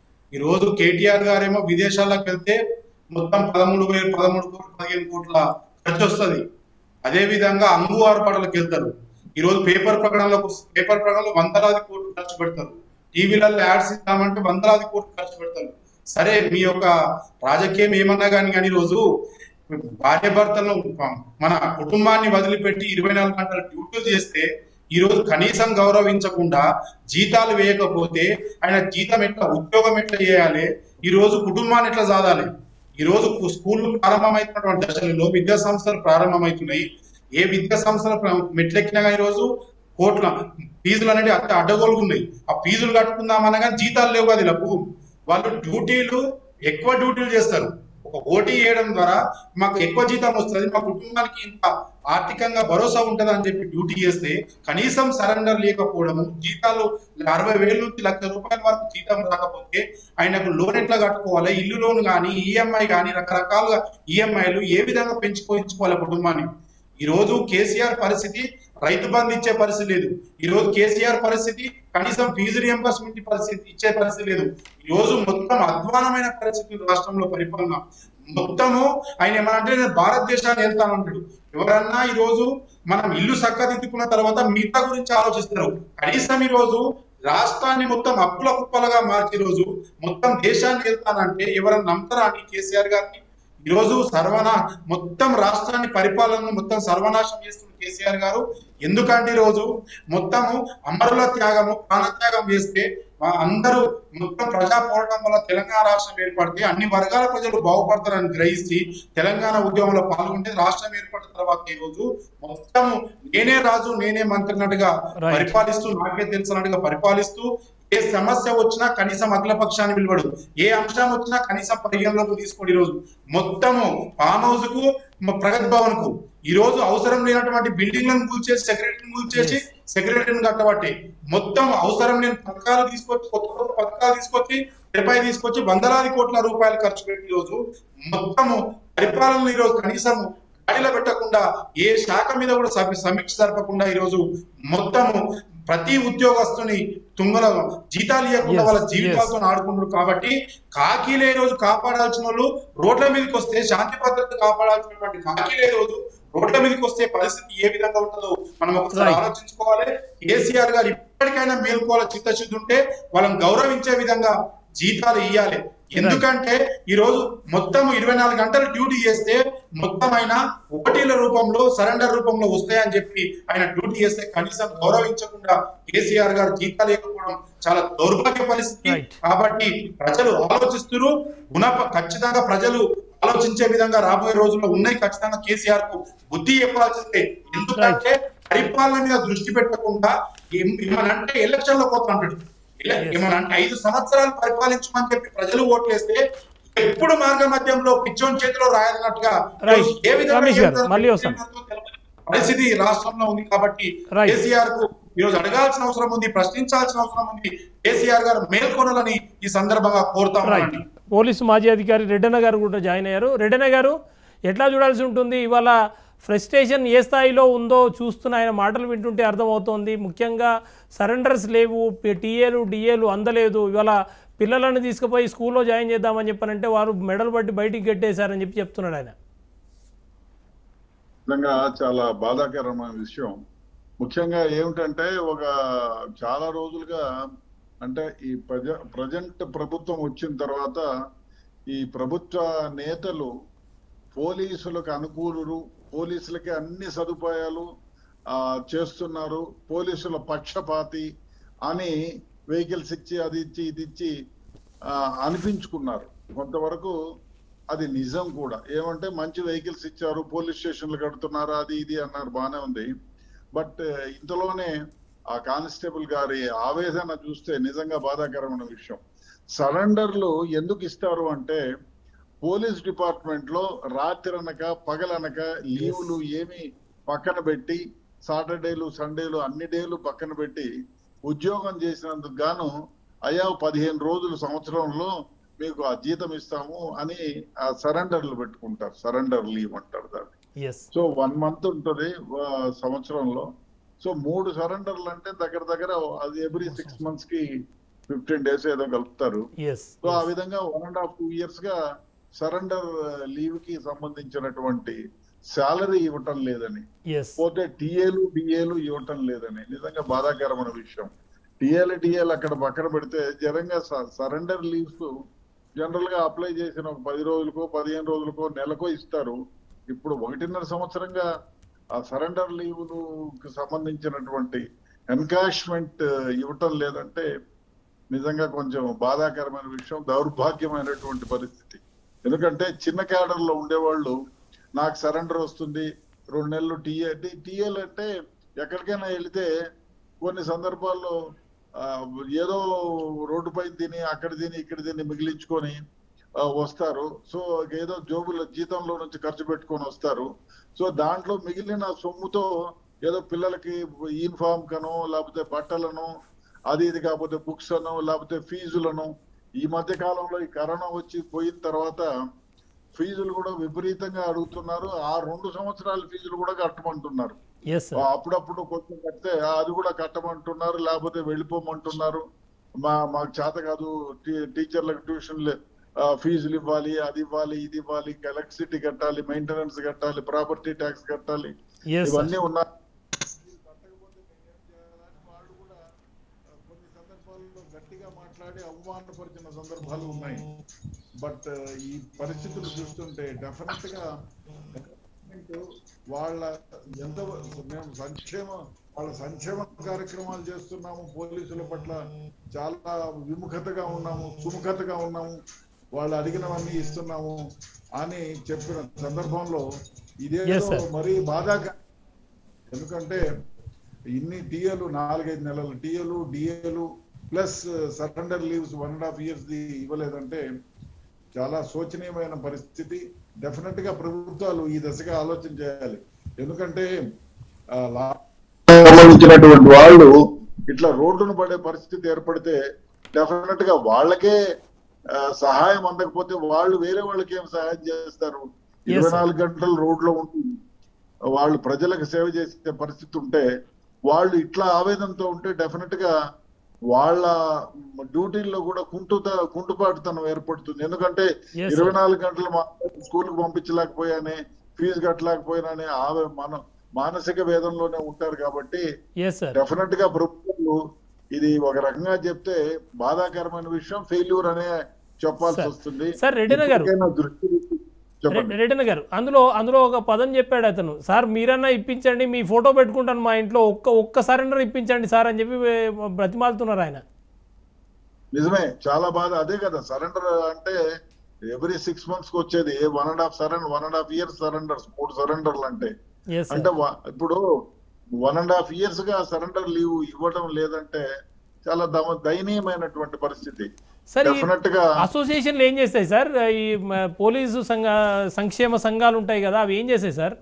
ఈ రోజు కేటీఆర్ గారేమో విదేశాలకు వెళ్తే మొత్తం పదమూడు వేలు పదమూడు కోట్లు పదిహేను కోట్ల ఖర్చు వస్తుంది అదే విధంగా అంగువారు పడలకు వెళ్తారు ఈ రోజు పేపర్ ప్రకటనలకు పేపర్ ప్రకటనలో వందలాది కోట్లు ఖర్చు పెడతారు టీవీలలో యాడ్స్ ఇస్తామంటే వందలాది కోట్లు ఖర్చు పెడతారు సరే మీ యొక్క రాజకీయం ఏమన్నా కానీ కానీ ఈ రోజు భార్య భర్తలను మన కుటుంబాన్ని వదిలిపెట్టి ఇరవై నాలుగు గంటల డ్యూటీలు చేస్తే ఈ రోజు కనీసం గౌరవించకుండా జీతాలు వేయకపోతే ఆయన జీతం ఎట్లా ఉద్యోగం ఎట్లా చేయాలి ఈ రోజు కుటుంబాన్ని ఎట్లా సాధాలి ఈ రోజు కు- స్కూళ్ళు ప్రారంభమవుతున్నటువంటి దశలలో విద్యా సంస్థలు ప్రారంభమవుతున్నాయి ఏ విద్యా సంస్థలు ప్ర- మెట్లెక్కినా కానీ ఈ రోజు కోట్ల ఫీజులు అనేవి అట్ట అడ్డగోలుగా ఉన్నాయి ఆ ఫీజులు కట్టుకుందామనగా జీతాలు లేవు కదా వీళ్ళకు వాళ్ళు డ్యూటీలు ఎక్కువ డ్యూటీలు చేస్తారు ఒక ఓటీ చేయడం ద్వారా మాకు ఎక్కువ జీతం వస్తుంది మా కుటుంబానికి ఇంత ఆర్థికంగా భరోసా ఉంటది అని చెప్పి డ్యూటీ చేస్తే కనీసం సరెండర్ లేకపోవడము జీతాలు అరవై వేల నుంచి లక్ష రూపాయల వరకు జీతం రాకపోతే ఆయనకు లోన్ ఎట్లా కట్టుకోవాలి ఇల్లు లోన్ కానీ ఈఎంఐ కానీ రకరకాలుగా ఈఎంఐలు ఏ విధంగా పెంచుకోవాలి కుటుంబాన్ని ఈ రోజు కేసీఆర్ పరిస్థితి రైతు బంధు ఇచ్చే పరిస్థితి లేదు ఈ రోజు కేసీఆర్ పరిస్థితి కనీసం ఫీజు రియంబర్స్మెంట్ పరిస్థితి ఇచ్చే పరిస్థితి లేదు ఈ రోజు మొత్తం అధ్వానమైన పరిస్థితి రాష్ట్రంలో పరిపాలన మొత్తము ఆయన ఏమనంటే నేను భారతదేశాన్ని వెళ్తానంటాడు ఎవరన్నా ఈ రోజు మనం ఇల్లు చక్కదిద్దుకున్న తర్వాత మిగతా గురించి ఆలోచిస్తారు కనీసం ఈ రోజు రాష్ట్రాన్ని మొత్తం అప్పుల కుప్పలుగా మార్చి ఈ రోజు మొత్తం దేశాన్ని వెళ్తానంటే ఎవరన్నా నమ్ముతారా అని కేసీఆర్ గారిని ఈ రోజు సర్వనా మొత్తం రాష్ట్రాన్ని పరిపాలన మొత్తం సర్వనాశనం చేస్తున్న కేసీఆర్ గారు ఎందుకంటే ఈ రోజు మొత్తము అమరుల త్యాగము ప్రాణ త్యాగం చేస్తే మా అందరూ మొత్తం ప్రజా పోరాటం వల్ల తెలంగాణ రాష్ట్రం ఏర్పడితే అన్ని వర్గాల ప్రజలు బాగుపడతారని గ్రహించి తెలంగాణ ఉద్యమంలో పాల్గొంటే రాష్ట్రం ఏర్పడిన తర్వాత ఈ రోజు మొత్తము నేనే రాజు నేనే మంత్రి అన్నట్టుగా Right. పరిపాలిస్తూ నాకే తెలిసినట్టుగా పరిపాలిస్తూ ఏ సమస్య వచ్చినా కనీసం అఖిల పక్షాన్ని పిలువడు ఏ అంశం వచ్చినా కనీసం పరిగణలోకి తీసుకోండి ఈ రోజు మొత్తము ఫామ్ హౌస్ కు మ- ప్రగతి భవన్ కు ఈ రోజు అవసరం లేనటువంటి బిల్డింగ్లను కూల్చేసి సెక్రటరీని కూల్చేసి సెక్రటరీని కట్టబట్టి మొత్తం అవసరం లేని పథకాలు తీసుకొచ్చి కొత్త కొత్త పథకాలు తీసుకొచ్చి తెరపై తీసుకొచ్చి వందలాది కోట్ల రూపాయలు ఖర్చు పెట్టి ఈ రోజు మొత్తము పరిపాలన ఈ రోజు కనీసం గాడిలో పెట్టకుండా ఏ శాఖ మీద కూడా సమీ- సమీక్ష జరపకుండా ఈ రోజు మొత్తము ప్రతి ఉద్యోగస్తుని తుంగల జీతాలు ఇవ్వకుండా Yes, వాళ్ళ జీవితాలతో ఆడుకుంటారు కాబట్టి కాకి లేని రోజు కాపాడాల్సిన వాళ్ళు రోడ్ల మీదకి వస్తే శాంతి భద్రత కాపాడాల్సినటువంటి కాకి లేని రోజు రోడ్ల మీదకి వస్తే పరిస్థితి ఏ విధంగా ఉంటుందో మనం ఒకసారి Right. ఆలోచించుకోవాలి కేసీఆర్ గారు ఇప్పటికైనా మేల్కోవాలి చిత్తశుద్ధి ఉంటే వాళ్ళని గౌరవించే విధంగా జీతాలు ఇవ్వాలి ఎందుకంటే ఈ రోజు మొత్తం ఇరవై నాలుగు గంటలు డ్యూటీ చేస్తే మొత్తం ఆయన ఓటీల రూపంలో సరెండర్ రూపంలో వస్తాయని చెప్పి ఆయన డ్యూటీ చేస్తే కనీసం గౌరవించకుండా కేసీఆర్ గారు జీతాలు ఇవ్వకపోవడం చాలా దౌర్భాగ్య పరిస్థితి Right. కాబట్టి ప్రజలు ఆలోచిస్తున్నారు గుణప ఖచ్చితంగా ప్రజలు ఆలోచించే విధంగా రాబోయే రోజుల్లో ఉన్నాయి ఖచ్చితంగా కేసీఆర్ కు బుద్ధి చెప్పాల్సిందే ఎందుకంటే పరిపాలన మీద దృష్టి పెట్టకుండా ఏం- ఏమనంటే ఎలక్షన్ లో పోతా అంటాడు ఇలా- Yes. ఏమనంటే ఐదు సంవత్సరాలు పరిపాలించమని చెప్పి ప్రజలు ఓట్లేస్తే ఎప్పుడు మార్గ మధ్యంలో పిచ్చోని చేతిలో రాయాలన్నట్టుగా Right. ఏ విధంగా రమేష్ గారు, చేస్తారో మళ్ళీ వస్తాం. తెలియదు. పరిస్థితి ఈ రాష్ట్రంలో ఉంది కాబట్టి Right. కేసీఆర్ కు ఈ రోజు అడగాల్సిన అవసరం ఉంది ప్రశ్నించాల్సిన అవసరం ఉంది కేసీఆర్ గారు మేల్కొనాలని ఈ సందర్భంగా కోరుతా రైట్ ఉన్నాను పోలీసు మాజీ అధికారి రెడ్డన్న గారు కూడా జాయిన్ అయ్యారు రెడ్డన్న గారు ఎట్లా చూడాల్సి ఉంటుంది ఇవాళ ఫ్రస్ట్రేషన్ ఏ స్థాయిలో ఉందో చూస్తున్న ఆయన మాటలు వింటుంటే అర్థమవుతోంది ముఖ్యంగా సరెండర్స్ లేవు టీఏలు డిఏలు అందలేదు ఇవాళ పిల్లలను తీసుకుపోయి స్కూల్లో జాయిన్ చేద్దామని చెప్పారంటే వారు మెడలు పట్టి బయటికి గట్టేశారని చెప్పి చెప్తున్నాడు ఆయన నిజంగా చాలా బాధాకరమైన విషయం ముఖ్యంగా ఏమిటంటే ఒక చాలా రోజులుగా అంటే ఈ ప్రజ ప్రజెంట్ ప్రభుత్వం వచ్చిన తర్వాత ఈ ప్రభుత్వ నేతలు పోలీసులకు అనుకూలురు పోలీసులకి అన్ని సదుపాయాలు ఆ, చేస్తున్నారు పోలీసుల పక్షపాతి అని వెహికల్స్ ఇచ్చి అది ఇచ్చి ఇది ఇచ్చి ఆ, అనిపించుకున్నారు కొంతవరకు అది నిజం కూడా ఏమంటే మంచి వెహికల్స్ ఇచ్చారు పోలీస్ స్టేషన్లు కడుతున్నారు అది ఇది అన్నారు బానే ఉంది బట్ ఇంతలోనే ఆ కానిస్టేబుల్ గారి ఆవేదన చూస్తే నిజంగా బాధాకరమైన విషయం సరెండర్లు ఎందుకు ఇస్తారు అంటే పోలీస్ డిపార్ట్మెంట్ లో రాత్రనక పగలనక లీవులు ఏమి పక్కన పెట్టి సాటర్డేలు సండేలు అన్ని డేలు పక్కన పెట్టి ఉద్యోగం చేసినందుకు గాను అయా పదిహేను రోజులు సంవత్సరంలో మీకు ఆ జీతం ఇస్తాము అని ఆ సరెండర్లు పెట్టుకుంటారు సరెండర్ లీవ్ అంటారు దాన్ని ఎస్ సో వన్ మంత్ ఉంటుంది ఆ, సంవత్సరంలో సో మూడు సరెండర్లు అంటే దగ్గర దగ్గర అది ఎవ్రీ సిక్స్ మంత్స్ కి ఫిఫ్టీన్ డేస్ ఏదో కలుపుతారు ఎస్ సో ఆ విధంగా one and half two years గా సరెండర్ లీవ్ కి సంబంధించినటువంటి శాలరీ ఇవ్వటం లేదని ఎస్ పోతే టీఏలు డిఏలు ఇవ్వటం లేదని నిజంగా బాధాకరమైన విషయం టీఏలు డిఏలు అక్కడ పక్కన పెడితే జనంగా సరెండర్ లీవ్స్ జనరల్ గా అప్లై చేసిన ఒక పది రోజులకో పదిహేను రోజులకో నెలకో ఇస్తారు ఇప్పుడు ఒకటిన్నర సంవత్సరంగా ఆ సరెండర్ లీవ్లు సంబంధించినటువంటి ఎన్కాష్మెంట్ ఇవ్వటం లేదంటే నిజంగా కొంచెం బాధాకరమైన విషయం దౌర్భాగ్యమైనటువంటి పరిస్థితి ఎందుకంటే చిన్న క్యాడర్ లో ఉండేవాళ్ళు నాకు సరెండర్ వస్తుంది రెండు నెలలు టీఏ టీఏలు అంటే ఎక్కడికైనా వెళితే కొన్ని సందర్భాల్లో ఆ, ఏదో రోడ్డుపై తిని అక్కడ తిని ఇక్కడ తిని మిగిలించుకొని ఆ, వస్తారు సో ఏదో జోబుల జీతంలో నుంచి ఖర్చు పెట్టుకొని వస్తారు సో దాంట్లో మిగిలిన సొమ్ముతో ఏదో పిల్లలకి యూనిఫామ్ కనో లేకపోతే బట్టలను అది ఇది కాకపోతే బుక్స్ అనో లేకపోతే ఫీజులను ఈ మధ్య కాలంలో ఈ కరోనా వచ్చి పోయిన తర్వాత ఫీజులు కూడా విపరీతంగా అడుగుతున్నారు ఆ రెండు సంవత్సరాల ఫీజులు కూడా కట్టమంటున్నారు ఎస్ ఆ అప్పుడప్పుడు కొంచెం కడితే ఆ అది కూడా కట్టమంటున్నారు లేకపోతే వెళ్ళిపోమంటున్నారు మా మాకు చేత కాదు టీ- టీచర్లకు ట్యూషన్లు ఆ, ఫీజులు ఇవ్వాలి అది ఇవ్వాలి ఇది ఇవ్వాలి ఎలక్ట్రిసిటీ కట్టాలి మెయింటెనెన్స్ కట్టాలి ప్రాపర్టీ ట్యాక్స్ కట్టాలి ఎస్ ఇవన్నీ ఉన్నాయి కట్టకపోతే మేము ఏం చేయాలని వాళ్ళు కూడా ఆ, కొన్ని సందర్భాల్లో గట్టిగా మాట్లాడి అవమానపరిచిన సందర్భాలు ఉన్నాయి బట్ ఈ పరిస్థితులు చూస్తుంటే డెఫినెట్ గా government వాళ్ళ ఎంత మేము సంక్షేమ వాళ్ళ సంక్షేమ కార్యక్రమాలు చేస్తున్నాము పోలీసుల పట్ల చాలా విముఖతగా ఉన్నాము సుముఖతగా ఉన్నాము వాళ్ళు అడిగినవన్నీ ఇస్తున్నాము అని చెప్పిన సందర్భంలో Yes, ఇదేదో sir. మరీ బాధాకర ఎందుకంటే ఇన్ని టీఏలు నాలుగైదు నెలలు టీఏలు డిఏలు plus surrender leaves one and half years ది ఇవ్వలేదంటే చాలా శోచనీయమైన పరిస్థితి డెఫినెట్ గా ప్రభుత్వాలు ఈ దశగా ఆలోచన చేయాలి ఎందుకంటే ఆ, లా- సంబంధించినటువంటి వాళ్ళు ఇట్లా రోడ్డును పడే పరిస్థితి ఏర్పడితే డెఫినెట్ గా వాళ్ళకే ఆ, సహాయం అందకపోతే వాళ్ళు వేరే వాళ్ళకి ఏం సహాయం చేస్తారు ఇరవై sir. నాలుగు గంటలు రోడ్లో ఉండి వాళ్ళు ప్రజలకు సేవ చేసే పరిస్థితి ఉంటే వాళ్ళు ఇట్లా ఆవేదనతో ఉంటే డెఫినెట్ గా వాళ్ళ డ్యూటీల్లో కూడా కుంటుత కుంటుపాటుతనం ఏర్పడుతుంది ఎందుకంటే Yes, sir. ఇరవై నాలుగు గంటలు మా స్కూల్ కి పంపించలేకపోయానే ఫీజు కట్టలేకపోయినానే ఆవే మన మానసిక వేదనలోనే ఉంటారు కాబట్టి ఎస్ సార్ డెఫినెట్ గా ప్రభుత్వాలు ఇది ఒక రకంగా చెప్తే బాధాకరమైన విషయం ఫెయిల్యూర్ అనే చెప్పాల్సి సార్. వస్తుంది సార్, రెడ్డిన గారు. ఇప్పటికైనా దృష్టి పెట్టి చెప్పండి రెడ్డిన గారు అందులో అందులో ఒక పదం చెప్పాడు అతను సార్ మీరన్నా ఇప్పించండి మీ ఫోటో పెట్టుకుంటాను మా ఇంట్లో ఒక్క ఒక్క సరెండర్ ఇప్పించండి సార్ అని చెప్పి వే- బ్రతిమాలుతున్నారు ఆయన నిజమే చాలా బాధ అదే కదా సరెండర్ అంటే ఎవ్రీ సిక్స్ మంత్స్ కి వచ్చేది one and half surrender one and half years surrenders మూడు సరెండర్లు అంటే ఎస్ అంటే వా- ఇప్పుడు వన్ అండ్ హాఫ్ ఇయర్స్ గా సరెండర్ లీవ్ ఇవ్వడం లేదంటే చాలా దమ దయనీయమైనటువంటి పరిస్థితి సార్ ఈ డెఫినెట్ గా అసోసియేషన్లు ఏం చేస్తాయి సార్ ఈ మ- పోలీసు సంఘ సంక్షేమ సంఘాలు ఉంటాయి కదా అవి ఏం చేస్తాయి సార్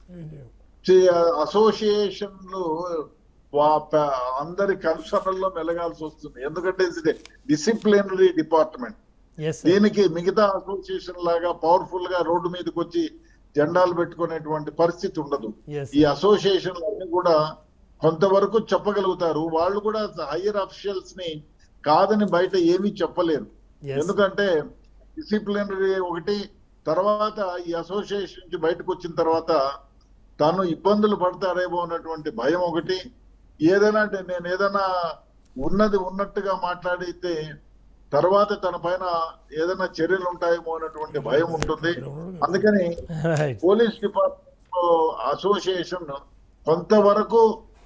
అసోసియేషన్లు వా- ప- అందరి కన్సర్న్లో మెలగాల్సి వస్తుంది ఎందుకంటే ఇది డిసిప్లినరీ డిపార్ట్మెంట్ ఎస్ దీనికి మిగతా అసోసియేషన్ లాగా పవర్ఫుల్ గా రోడ్డు మీదకి వచ్చి జెండాలు పెట్టుకునేటువంటి పరిస్థితి ఉండదు ఎస్ ఈ అసోసియేషన్లు అన్ని కూడా కొంతవరకు చెప్పగలుగుతారు వాళ్ళు కూడా హయ్యర్ అఫీషియల్స్ ని కాదని బయట ఏమీ చెప్పలేరు ఎస్ ఎందుకంటే డిసిప్లినరీ ఒకటి తర్వాత ఈ అసోసియేషన్ నుంచి బయటకు వచ్చిన తర్వాత తాను ఇబ్బందులు పడతారేమో అన్నటువంటి భయం ఒకటి ఏదైనా అంటే నేను ఏదైనా ఉన్నది ఉన్నట్టుగా మాట్లాడితే తర్వాత తన పైన ఏదైనా చర్యలు ఉంటాయేమో అన్నటువంటి భయం ఉంటుంది అందుకని రైట్ పోలీస్ డిపార్ట్మెంట్ అసోసియేషన్ కొంతవరకు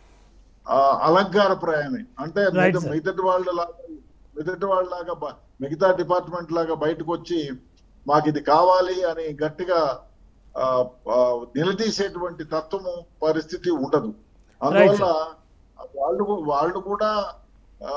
ఆ, అలంకారప్రాయమే అంటే Right, మిగతా- sir. మిగతా వాళ్ళ లాగా మిగతా వాళ్ళలాగా బ- మిగతా డిపార్ట్మెంట్ లాగా బయటకు వచ్చి మాకు ఇది కావాలి అని గట్టిగా ఆ, ఆ, నిలదీసేటువంటి తత్వము పరిస్థితి ఉండదు అందువల్ల వాళ్ళు వాళ్ళు కూడా ఆ,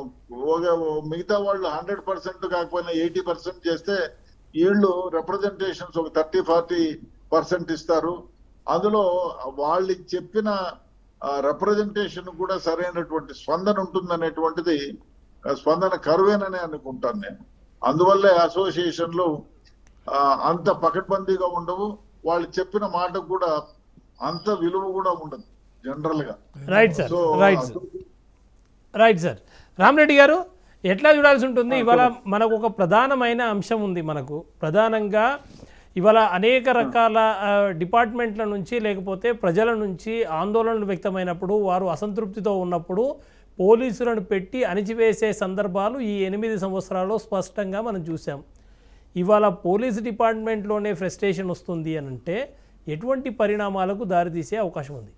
ఒక మిగతా వాళ్ళు హండ్రెడ్ పర్సెంట్ కాకపోయినా ఎయిటీ పర్సెంట్ చేస్తే వీళ్ళు రిప్రజెంటేషన్స్ ఒక థర్టీ ఫార్టీ పర్సెంట్ ఇస్తారు అందులో వాళ్ళు చెప్పిన రిప్రజెంటేషన్ కూడా సరైనటువంటి స్పందన ఉంటుందనేటువంటిది ఆ, స్పందన కరువేనని అనుకుంటాను నేను అందువల్లే అసోసియేషన్లు ఆ, అంత పకడ్బందీగా ఉండవు వాళ్ళు చెప్పిన మాటకు కూడా అంత విలువ కూడా ఉండదు జనరల్ గా right sir so right sir right sir Ramareddy గారు ఎట్లా చూడాల్సి ఉంటుంది ఇవాళ మనకు ఒక ప్రధానమైన అంశం ఉంది మనకు ప్రధానంగా ఇవాళ అనేక రకాల ఆ, డిపార్ట్మెంట్ల నుంచి లేకపోతే ప్రజల నుంచి ఆందోళనలు వ్యక్తమైనప్పుడు వారు అసంతృప్తితో ఉన్నప్పుడు పోలీసులను పెట్టి అణిచివేసే సందర్భాలు ఈ ఎనిమిది సంవత్సరాల్లో స్పష్టంగా మనం చూసాం ఇవాళ పోలీస్ డిపార్ట్మెంట్లోనే ఫ్రస్ట్రేషన్ వస్తుంది అని అంటే ఎటువంటి పరిణామాలకు దారితీసే అవకాశం ఉంది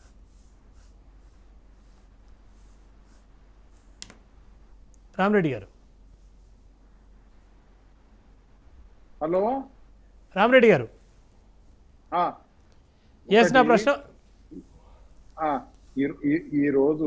రామరెడ్డి గారు హలో రామరెడ్డి గారు ఆ, ఎస్ నా ప్రశ్న ఆ, ఈ- ఈ- ఈ రోజు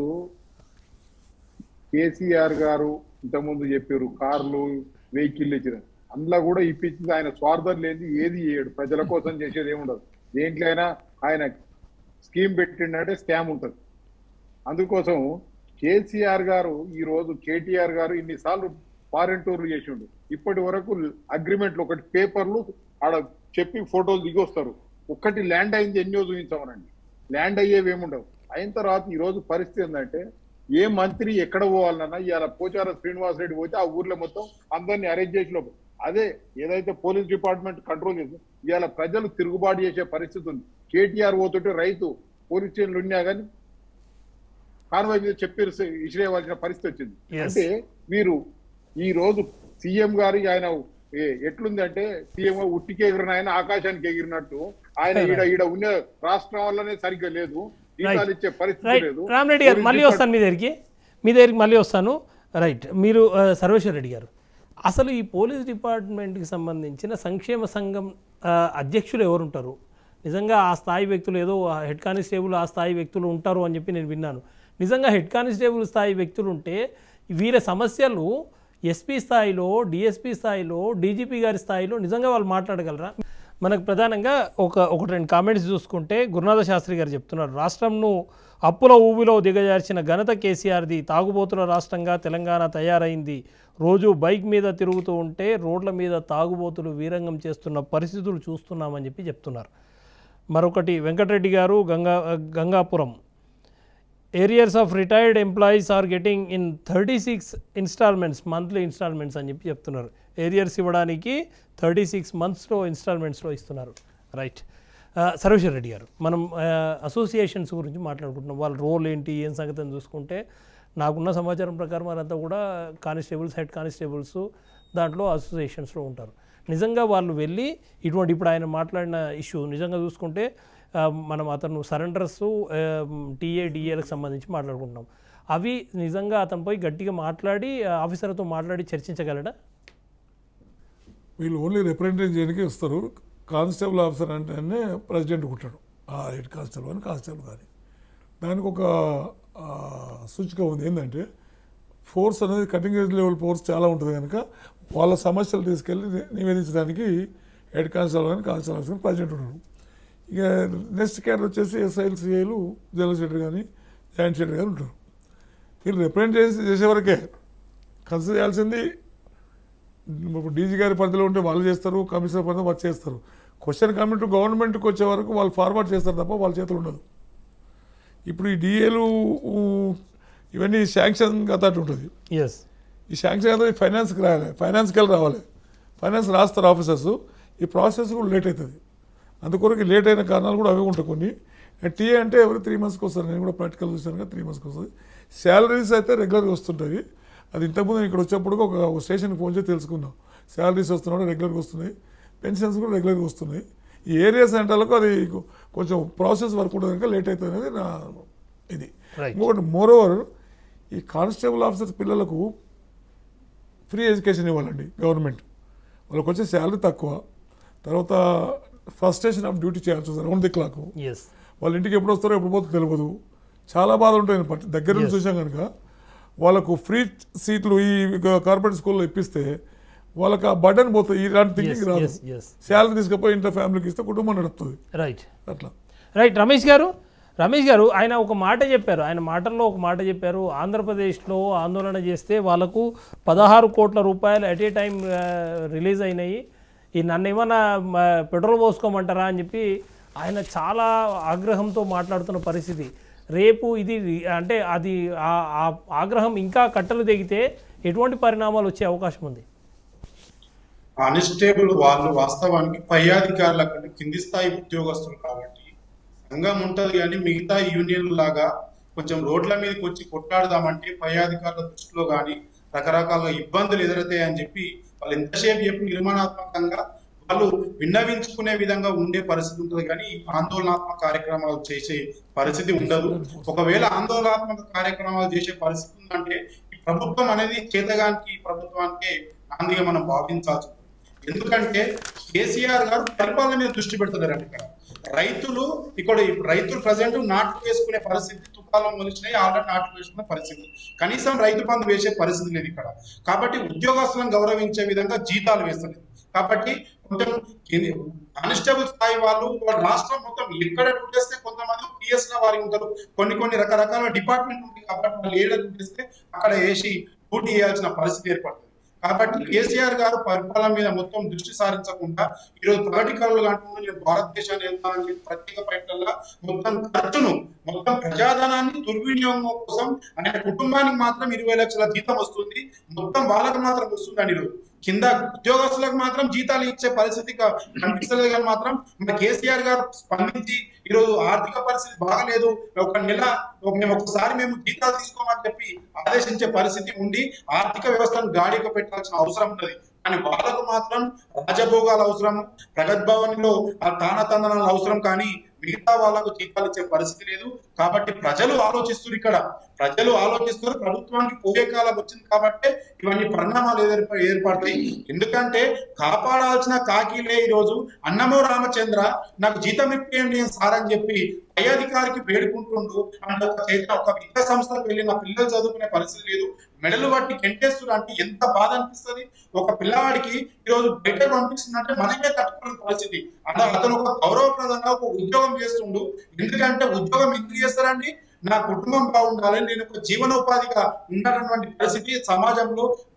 కేసీఆర్ గారు ఇంతకుముందు చెప్పారు కార్లు వెహికల్ ఇచ్చిన అందులో కూడా ఇప్పించింది ఆయన స్వార్థం లేని ఏది చేయడు ప్రజల కోసం చేసేది ఏముండదు దేంట్లైనా ఆయన స్కీమ్ పెట్టిండంటే స్కామ్ ఉంటుంది అందుకోసం కేసీఆర్ గారు ఈ రోజు కేటీఆర్ గారు ఇన్నిసార్లు ఫారెన్ టూర్లు చేసిండు ఇప్పటి వరకు అగ్రిమెంట్లు ఒకటి పేపర్లు ఆడ చెప్పి ఫోటోలు దిగొస్తారు ఒక్కటి ల్యాండ్ అయింది ఎన్నో చూపించమనండి ల్యాండ్ అయ్యేవి ఏముండవు అయిన తర్వాత ఈ రోజు పరిస్థితి ఏంటంటే ఏ మంత్రి ఎక్కడ పోవాలన్నా ఇవాళ పోచార శ్రీనివాస్ రెడ్డి పోతే ఆ ఊర్లో మొత్తం అందరినీ అరేంజ్ చేసి లోపు అదే ఏదైతే పోలీస్ డిపార్ట్మెంట్ కంట్రోల్ చేసి ఇవాళ ప్రజలు తిరుగుబాటు చేసే పరిస్థితి ఉంది కేటీఆర్ పోతుంటే రైతు పోలీస్ స్టేషన్లు ఉన్నా కానీ కాన్వాయ్ మీద చెప్పి ఇసిరేయవలసిన పరిస్థితి వచ్చింది Yes. అంటే మీరు ఈ రోజు సీఎం గారి ఆయన ఏ- ఎట్లుంది అంటే సీఎం ఉట్టికి ఎగిరిన ఆయన ఆకాశానికి ఎగిరినట్టు ఆయన ఈడ ఈడ ఉన్న రాష్ట్రం వల్లనే సరిగ్గా లేదు జీతాలు ఇచ్చే పరిస్థితి రైట్ లేదు రామరెడ్డి గారు పోలీస్ మళ్ళీ వస్తాను మీ దగ్గరికి మీ దగ్గరికి మళ్ళీ వస్తాను రైట్ మీరు ఆ, సర్వేశ్వర్ రెడ్డి గారు అసలు ఈ పోలీస్ డిపార్ట్మెంట్కి సంబంధించిన సంక్షేమ సంఘం ఆ, అధ్యక్షులు ఎవరుంటారు నిజంగా ఆ స్థాయి వ్యక్తులు ఏదో ఆ హెడ్ కానిస్టేబుల్ ఆ స్థాయి వ్యక్తులు ఉంటారు అని చెప్పి నేను విన్నాను నిజంగా హెడ్ కానిస్టేబుల్ స్థాయి వ్యక్తులు ఉంటే వీళ్ళ సమస్యలు ఎస్పీ స్థాయిలో డిఎస్పీ స్థాయిలో డీజీపీ గారి స్థాయిలో నిజంగా వాళ్ళు మాట్లాడగలరా మనకు ప్రధానంగా ఒక ఒకటి రెండు కామెంట్స్ చూసుకుంటే గురునాథ శాస్త్రి గారు చెప్తున్నారు రాష్ట్రంను అప్పుల ఊబిలో దిగజార్చిన ఘనత కేసీఆర్ది తాగుబోతుల రాష్ట్రంగా తెలంగాణ తయారైంది రోజు బైక్ మీద తిరుగుతూ ఉంటే రోడ్ల మీద తాగుబోతులు వీరంగం చేస్తున్న పరిస్థితులు చూస్తున్నామని చెప్పి చెప్తున్నారు మరొకటి వెంకటరెడ్డి గారు Ganga Gangapuram arrears of retired employees are getting in thirty six installments monthly installments అని చెప్పి చెప్తున్నారు ఏరియర్స్ ఇవ్వడానికి థర్టీ సిక్స్ మంత్స్లో ఇన్స్టాల్మెంట్స్లో ఇస్తున్నారు రైట్ సర్వేశ్వర్ రెడ్డి గారు మనం అసోసియేషన్స్ గురించి మాట్లాడుకుంటున్నాం వాళ్ళ రోల్ ఏంటి ఏం సంగతి అని చూసుకుంటే నాకున్న సమాచారం ప్రకారం వారంతా కూడా కానిస్టేబుల్స్ హెడ్ కానిస్టేబుల్స్ దాంట్లో అసోసియేషన్స్లో ఉంటారు నిజంగా వాళ్ళు వెళ్ళి ఇటువంటి ఇప్పుడు ఆయన మాట్లాడిన ఇష్యూ నిజంగా చూసుకుంటే ఆ, మనం అతను సరెండర్స్ టీఏ డిఏలకు సంబంధించి మాట్లాడుకుంటున్నాం అవి నిజంగా అతను పోయి గట్టిగా మాట్లాడి ఆ, ఆఫీసర్తో మాట్లాడి చర్చించగలడా వీళ్ళు ఓన్లీ రిప్రజెంటేటివ్ చేయడానికి వస్తారు కానిస్టేబుల్ ఆఫీసర్ అంటేనే ప్రెసిడెంట్ ఉంటాడు ఆ హెడ్ కానిస్టేబుల్ కానీ కానిస్టేబుల్ కానీ దానికి ఒక ఆ, సూచిక ఉంది ఏంటంటే ఫోర్స్ అనేది కటింగ్ ఏజ్ లెవెల్ ఫోర్స్ చాలా ఉంటుంది కనుక వాళ్ళ సమస్యలు తీసుకెళ్ళి ని- నివేదించడానికి హెడ్ కానిస్టేబుల్ కానీ కానిస్టేబుల్ ఆఫీసర్ ప్రెసిడెంట్ ఉంటారు ఇక నెక్స్ట్ క్యాడర్ వచ్చేసి ఎస్ఐలు సిఐలు జనరల్ సెక్రటరీ కానీ జాయింట్ సెక్రటరీ కానీ ఉంటారు వీళ్ళు రిప్రజెంట్ చేసి చేసే వరకే కన్సిడర్ చేయాల్సింది ఇప్పుడు డీజీ గారి పరిధిలో ఉంటే వాళ్ళు చేస్తారు కమిషనర్ పరిధిలో వాళ్ళు చేస్తారు క్వశ్చన్ కమింగ్ టు గవర్నమెంట్కి వచ్చే వరకు వాళ్ళు ఫార్వర్డ్ చేస్తారు తప్ప వాళ్ళ చేతులు ఉండదు ఇప్పుడు ఈ డిఏలు ఇవన్నీ శాంక్షన్ అథారిటీ ఉంటుంది ఎస్ ఈ శాంక్షన్ అథారిటీ ఫైనాన్స్కి రాయాలి ఫైనాన్స్కి వెళ్ళి రావాలి ఫైనాన్స్ రాస్తారు ఆఫీసర్స్ ఈ ప్రాసెస్ కూడా లేట్ అవుతుంది అందుకొరకు లేట్ అయిన కారణాలు కూడా అవే ఉంటాయి కొన్ని టీఏ అంటే ఎవరి త్రీ మంత్స్కి వస్తారు నేను కూడా ప్రాక్టికల్ చూసాను కదా త్రీ మంత్స్కి వస్తుంది శాలరీస్ అయితే రెగ్యులర్గా వస్తుంటాయి అది ఇంతకుముందు ఇక్కడ వచ్చేప్పుడు ఒక ఒక స్టేషన్కి ఫోన్ చేసి తెలుసుకున్నాం శాలరీస్ వస్తున్నాడు రెగ్యులర్గా వస్తున్నాయి పెన్షన్స్ కూడా రెగ్యులర్గా వస్తున్నాయి ఈ ఏరియా సెంటర్లకు అది కొ- కొంచెం ప్రాసెస్ వర్క్ ఉంటుంది కనుక లేట్ అవుతుంది అనేది నా ఇది Right. ఇంకొకటి మోర్ ఓవర్ ఈ కానిస్టేబుల్ ఆఫీసర్స్ పిల్లలకు ఫ్రీ ఎడ్యుకేషన్ ఇవ్వాలండి గవర్నమెంట్ వాళ్ళకి వచ్చే శాలరీ తక్కువ తర్వాత ఫ్రస్ట్రేషన్ ఆఫ్ డ్యూటీ చేయాల్సి వస్తుంది రౌండ్ ది క్లాక్ ఎస్ వాళ్ళ ఇంటికి ఎప్పుడు వస్తారో ఎప్పుడు పోతుందో తెలియదు చాలా బాధ ఉంటుంది పట్- దగ్గర నుంచి Yes. చూసాం కనుక వాళ్ళకు ఫ్రీ సీట్లు ఈ కార్పొరేట్ స్కూల్లో ఇప్పిస్తే వాళ్ళకి ఆ బటన్ పోతుంది ఇలాంటి థింకింగ్ రాదు ఎస్ ఎస్ శాలరీ తీసుకుపోయి ఇంట్లో ఫ్యామిలీకి ఇస్తే కుటుంబం నడుపుతుంది రైట్ అట్లా రైట్ రమేష్ గారు రమేష్ గారు ఆయన ఒక మాట చెప్పారు ఆయన మాటల్లో ఒక మాట చెప్పారు ఆంధ్రప్రదేశ్లో ఆందోళన చేస్తే వాళ్ళకు పదహారు కోట్ల రూపాయలు అట్ ఏ టైం రిలీజ్ అయినాయి ఈ నన్ను ఏమన్నా మ, పెట్రోల్ పోసుకోమంటారా అని చెప్పి ఆయన చాలా ఆగ్రహంతో మాట్లాడుతున్న పరిస్థితి రేపు ఇది రి- అంటే అది ఆ- ఆ ఆగ్రహం ఇంకా కట్టలు తెగితే ఎటువంటి పరిణామాలు వచ్చే అవకాశం ఉంది కానిస్టేబుల్ వాళ్ళు వాస్తవానికి పై అధికారుల కంటే కింది స్థాయి ఉద్యోగస్తులు కాబట్టి సంఘం ఉంటది కానీ మిగతా యూనియన్ లాగా కొంచెం రోడ్ల మీదకి వచ్చి కొట్లాడదామంటే పై అధికారుల దృష్టిలో కానీ రకరకాల ఇబ్బందులు ఎదురవుతాయని చెప్పి వాళ్ళు ఎంతసేపు చెప్పి నిర్మాణాత్మకంగా వాళ్ళు విన్నవించుకునే విధంగా ఉండే పరిస్థితి ఉంటుంది కానీ ఆందోళనాత్మక కార్యక్రమాలు చేసే పరిస్థితి ఉండదు ఒకవేళ ఆందోళనాత్మక కార్యక్రమాలు చేసే పరిస్థితి ఉందంటే ఈ ప్రభుత్వం అనేది చేతగానికి ఈ ప్రభుత్వానికి నాందిగా మనం భావించాల్సి ఉంటుంది. ఎందుకంటే కేసీఆర్ గారు పరిపాలన మీద దృష్టి పెడుతున్నారండి ఇక్కడ రైతులు ఇక్కడ ఈ రైతులు ప్రజెంట్ నాట్లు వేసుకునే పరిస్థితి తుఫాలు మొలిచినాయి ఆల్రెడీ నాట్లు వేసుకునే పరిస్థితి కనీసం రైతు బంధు వేసే పరిస్థితి లేదు ఇక్కడ కాబట్టి ఉద్యోగస్తులను గౌరవించే విధంగా జీతాలు వేస్తలేదు కాబట్టి కొంచెం కింది- కానిస్టేబుల్ స్థాయి వాళ్ళు వాళ్ళ రాష్ట్రం మొత్తం ఎక్కడ డ్యూటీస్తే కొంతమంది పిఎస్ లో వారికి ఉంటారు కొన్ని కొన్ని రకరకాల డిపార్ట్మెంట్ ఉంటాయి కాబట్టి వాళ్ళు ఏడ డ్యూటీస్తే అక్కడ వేసి డ్యూటీ చేయాల్సిన పరిస్థితి ఏర్పడుతుంది కాబట్టి కేసీఆర్ గారు పరిపాలన మీద మొత్తం దృష్టి సారించకుండా ఈరోజు ప్రగతి కళలు అంటున్నారు నేను భారతదేశాన్ని వెళ్తానని చెప్పి ప్రత్యేక పర్యటనలో మొత్తం ఖర్చును మొత్తం ప్రజాధనాన్ని దుర్వినియోగం కోసం ఆయన కుటుంబానికి మాత్రం ఇరవై లక్షల జీతం వస్తుంది మొత్తం వాళ్ళకి మాత్రం వస్తుందండి ఈరోజు కింద ఉద్యోగస్తులకు మాత్రం జీతాలు ఇచ్చే పరిస్థితి క- కనిపిస్తలేదు కానీ మాత్రం మన కేసీఆర్ గారు స్పందించి ఈరోజు ఆర్థిక పరిస్థితి బాగలేదు ఒక నెల ఒక- మేము ఒకసారి మేము జీతాలు తీసుకోమని చెప్పి ఆదేశించే పరిస్థితి ఉండి ఆర్థిక వ్యవస్థను గాడికి పెట్టాల్సిన అవసరం ఉన్నది కానీ వాళ్ళకు మాత్రం రాజభోగాలు అవసరం ప్రగత్ భవన్ లో ఆ తానతందనాలు అవసరం కానీ మిగతా వాళ్ళకు జీతాలు ఇచ్చే పరిస్థితి లేదు కాబట్టి ప్రజలు ఆలోచిస్తున్నారు ఇక్కడ ప్రజలు ఆలోచిస్తున్నారు ప్రభుత్వానికి పోయే కాలం వచ్చింది కాబట్టి ఇవన్నీ పరిణామాలు ఏర్ప- ఏర్పడతాయి ఎందుకంటే కాపాడాల్సిన కాకిలే ఈ రోజు అన్నమో రామచంద్ర నాకు జీతం ఇప్పేయండి అని సార్ అని చెప్పి పై అధికారికి వేడుకుంటుండు అంటే ఒక చేత ఒక విద్యా సంస్థకు వెళ్ళి నా పిల్లలు చదువుకునే పరిస్థితి లేదు మెడలు బట్టి కెంటేస్తున్నారు అంటే ఎంత బాధ అనిపిస్తుంది ఒక పిల్లవాడికి ఈ రోజు బయట పంపిస్తుందంటే మనమే తట్టుకునే పరిస్థితి అలా అతను ఒక గౌరవప్రదంగా ఒక ఉద్యోగం చేస్తుండు ఎందుకంటే ఉద్యోగం ఎందుకు చేస్తారండి నా కుటుంబం బాగుండాలి నేను ఒక జీవనోపాధిగా ఉన్నటువంటి పరిస్థితి సమాజంలో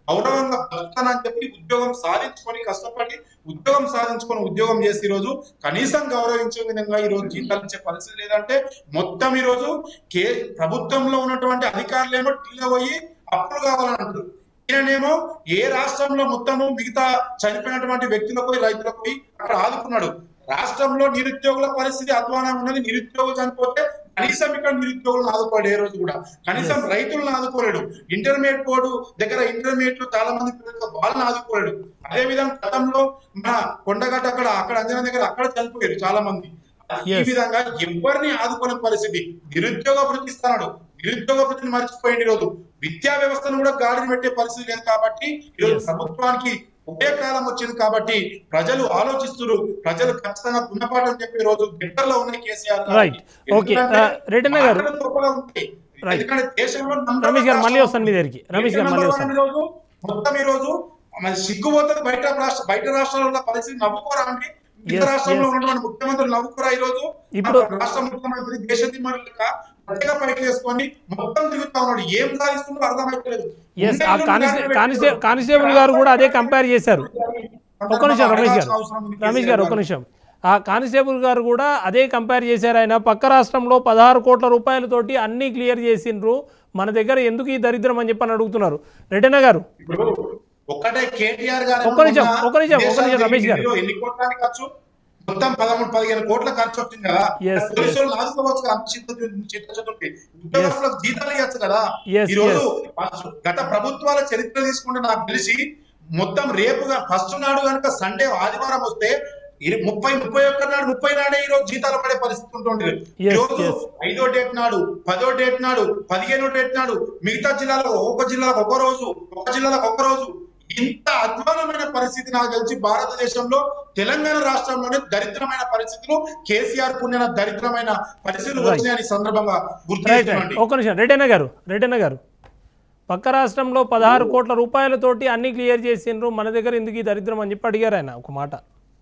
గౌరవంగా బతుకుతానని చెప్పి ఉద్యోగం సాధించుకొని కష్టపడి ఉద్యోగం సాధించుకొని ఉద్యోగం చేసి ఈ రోజు కనీసం గౌరవించే విధంగా ఈ రోజు జీతాలు ఇచ్చే పరిస్థితి లేదంటే మొత్తం ఈ రోజు కే ప్రభుత్వంలో ఉన్నటువంటి అధికారులేమో ఢిల్లీ పోయి అప్పులు కావాలని అంటారు ఈయనేమో ఏ రాష్ట్రంలో మొత్తము మిగతా చనిపోయినటువంటి వ్యక్తులకు పోయి రైతులకు పోయి అక్కడ ఆదుకున్నాడు రాష్ట్రంలో నిరుద్యోగుల పరిస్థితి అధ్వానం ఉన్నది నిరుద్యోగులు చనిపోతే కనీసం ఇక్కడ నిరుద్యోగులను ఆదుకోలేడు ఏ రోజు కూడా కనీసం రైతులను ఆదుకోలేడు ఇంటర్మీడియట్ బోర్డు దగ్గర ఇంటర్మీడియట్ చాలా మంది పిల్లలు వాళ్ళని ఆదుకోలేడు అదే విధంగా గతంలో మన కొండగట్ట అక్కడ అక్కడ అంజన దగ్గర అక్కడ చనిపోయారు చాలా మంది ఈ Yes. విధంగా ఎవరిని ఆదుకోని పరిస్థితి నిరుద్యోగ వృత్తి ఇస్తున్నాడు నిరుద్యోగ వృత్తిని మర్చిపోయింది ఈ రోజు విద్యా వ్యవస్థను కూడా గాడిని పెట్టే పరిస్థితి లేదు కాబట్టి ఈరోజు Yes. ప్రభుత్వానికి ఒకే కాలం వచ్చింది కాబట్టి ప్రజలు ఆలోచిస్తున్నారు ప్రజలు ఖచ్చితంగా గుణపాఠం చెప్పే రోజు దగ్గరలో ఉన్నాయి కేసీఆర్ గారికి. Right. Okay. ఎందుకంటే Uh, రెడ్డన్న గారు. మాటలు గొప్పగా ఉంటాయి. Right. ఎందుకంటే దేశంలో number రమేష్ గారు one మళ్ళీ రాష్ట్రం. వస్తాను మీ దగ్గరికి రమేష్ గారు మళ్ళీ number వస్తాను one ఈ రోజు మొత్తం ఈ రోజు మన సిగ్గుపోతుంది బయట రాష్ట్ర బయట రాష్ట్రాల్లో ఉన్న పరిస్థితి నవ్వుకోరా అండి ఇతర Yes, రాష్ట్రంలో yes. ఉన్నటువంటి ముఖ్యమంత్రులు నవ్వుకోరా ఈ రోజు ఇప్పుడు- ఆ రాష్ట్ర ముఖ్యమంత్రి దేశ దిమ్మలు లెక్క ప్రత్యేక పైకి వేసుకొని మొత్తం తిరుగుతా ఉన్నాడు ఏం సాధిస్తుందో అర్థమైతలేదు ఎస్ ఆ ఉండేళ్ళు కానిస్టే గాడిని కానిస్టే పెట్టి కానిస్టేబుల్ గారు కూడా అదే కంపేర్ చేశారు ఒక్క నిమిషం రమేష్ గారు అవసరం ఉంది రమేష్ గారు ఒక్క నిమిషం ఆ కానిస్టేబుల్ గారు కూడా అదే కంపేర్ చేశారు ఆయన పక్క రాష్ట్రంలో పదహారు కోట్ల రూపాయలతోటి అన్నీ క్లియర్ చేసిండ్రు మన దగ్గర ఎందుకు ఈ దరిద్రం అని చెప్పని అడుగుతున్నారు రెడ్డన్న గారు ఇప్పుడు ఒక్కటే కేటీఆర్ గారు ఒక్క నిమిషం, ఒక్క నిమిషం, ఒక్క నిమిషం, రమేష్ గారు. ఎన్ని కోట్ల ఖర్చు మొత్తం పదమూడు పదిహేను కోట్ల ఖర్చు వచ్చింది కదా Yes, పోలీసు వాళ్ళు ఆదుకోవచ్చు కదా అంత చిత్త చిత్తశుద్ధి ఉద్యోగస్తులకు జీతాలు ఇవ్వచ్చు కదా Yes, ఈ రోజు yes. గత ప్రభుత్వాల చరిత్ర తీసుకుంటే నాకు తెలిసి మొత్తం రేపుగా ఫస్ట్ నాడు కనుక సండే ఆదివారం వస్తే ఇరు- ముప్పై ముప్పై ఒక్క నాడు ముప్పై నాడే ఈ రోజు జీతాలు పడే పరిస్థితి ఉంటుంది ఈ Yes, రోజు yes. ఐదో డేట్ నాడు పదో డేట్ నాడు పదిహేనో డేట్ నాడు మిగతా జిల్లాలో ఒక జిల్లాలకు ఒక రోజు ఒక జిల్లాలకు ఒక రోజు ఇంత అధ్వానమైన పరిస్థితి నాకు తెలిసి భారతదేశంలో తెలంగాణ రాష్ట్రంలోనే దరిద్రమైన పరిస్థితులు కేసీఆర్ పుణ్యన దరిద్రమైన పరిస్థితులు Right. వచ్చినాయని ఈ సందర్భంగా గుర్తు రైట్ రైట్ చేస్తున్నాండి ఒక్క నిమిషం రెడ్డన్న గారు రెడ్డన్న గారు పక్క రాష్ట్రంలో పదహారు కోట్ల రూపాయలతోటి అన్నీ క్లియర్ చేసిండ్రు మన దగ్గర ఎందుకు ఈ దరిద్రం అని చెప్పి అడిగారు ఆయన ఒక మాట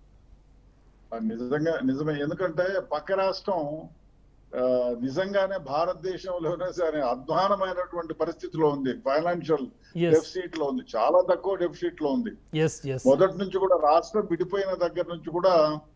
ఆ, నిజంగా నిజమే ఎందుకంటే పక్క రాష్ట్రం ఆ, నిజంగానే భారతదేశంలోనే సరే అధ్వానమైనటువంటి పరిస్థితిలో ఉంది ఫైనాన్షియల్ Yes. డెఫిసిట్ లో ఉంది చాలా తక్కువ డెఫిసిట్ లో ఉంది ఎస్ ఎస్ మొదటి నుంచి కూడా రాష్ట్రం విడిపోయిన దగ్గర నుంచి కూడా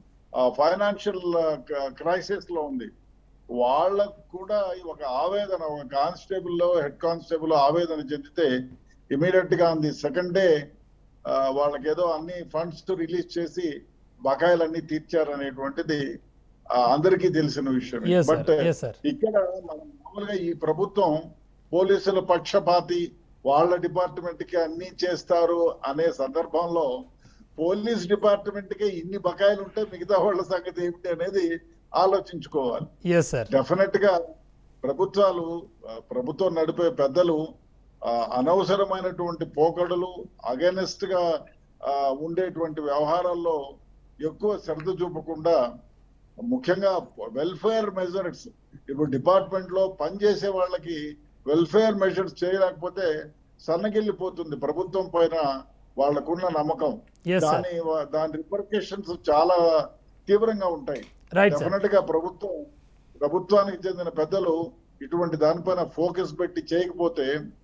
ఫైనాన్షియల్ క్రైసిస్ లో ఉంది వాళ్ళకు కూడా ఈ ఒక ఆవేదన ఒక కానిస్టేబుల్ లో హెడ్ కానిస్టేబుల్ ఆవేదన చెందితే ఇమీడియట్ గా ఉంది సెకండ్ డే వాళ్ళకి ఏదో అన్ని ఫండ్స్ రిలీజ్ చేసి బకాయిలన్నీ తీర్చారనేటువంటిది ఆ, అందరికీ తెలిసిన విషయం Yes, sir. But Yes, sir. ఇక్కడ మనం మామూలుగా ఈ ప్రభుత్వం పోలీసుల పక్షపాతి వాళ్ళ డిపార్ట్మెంట్ కి అన్ని చేస్తారు అనే సందర్భంలో పోలీస్ డిపార్ట్మెంట్ కి ఇన్ని బకాయిలు ఉంటే మిగతా వాళ్ళ సంగతి ఏమిటి అనేది ఆలోచించుకోవాలి ఎస్ సార్ డెఫినెట్ గా ప్రభుత్వాలు ఆ, ప్రభుత్వం నడిపే పెద్దలు ఆ, అనవసరమైనటువంటి పోకడలు అగెనెస్ట్ గా ఆ, ఉండేటువంటి వ్యవహారాల్లో ఎక్కువ శ్రద్ధ చూపకుండా ముఖ్యంగా వెల్ఫేర్ మెజర్స్ ఇప్పుడు డిపార్ట్మెంట్ లో పనిచేసే వాళ్ళకి వెల్ఫేర్ మెజర్స్ చేయలేకపోతే సన్నగిల్లిపోతుంది ప్రభుత్వం పైన వాళ్ళకున్న నమ్మకం Yes, sir. దాని దాని రిపర్కేషన్స్ చాలా తీవ్రంగా ఉంటాయి రైట్ సార్ డెఫినెట్ గా ప్రభుత్వం ప్రభుత్వానికి చెందిన పెద్దలు ఇటువంటి దానిపైన ఫోకస్ పెట్టి చేయకపోతే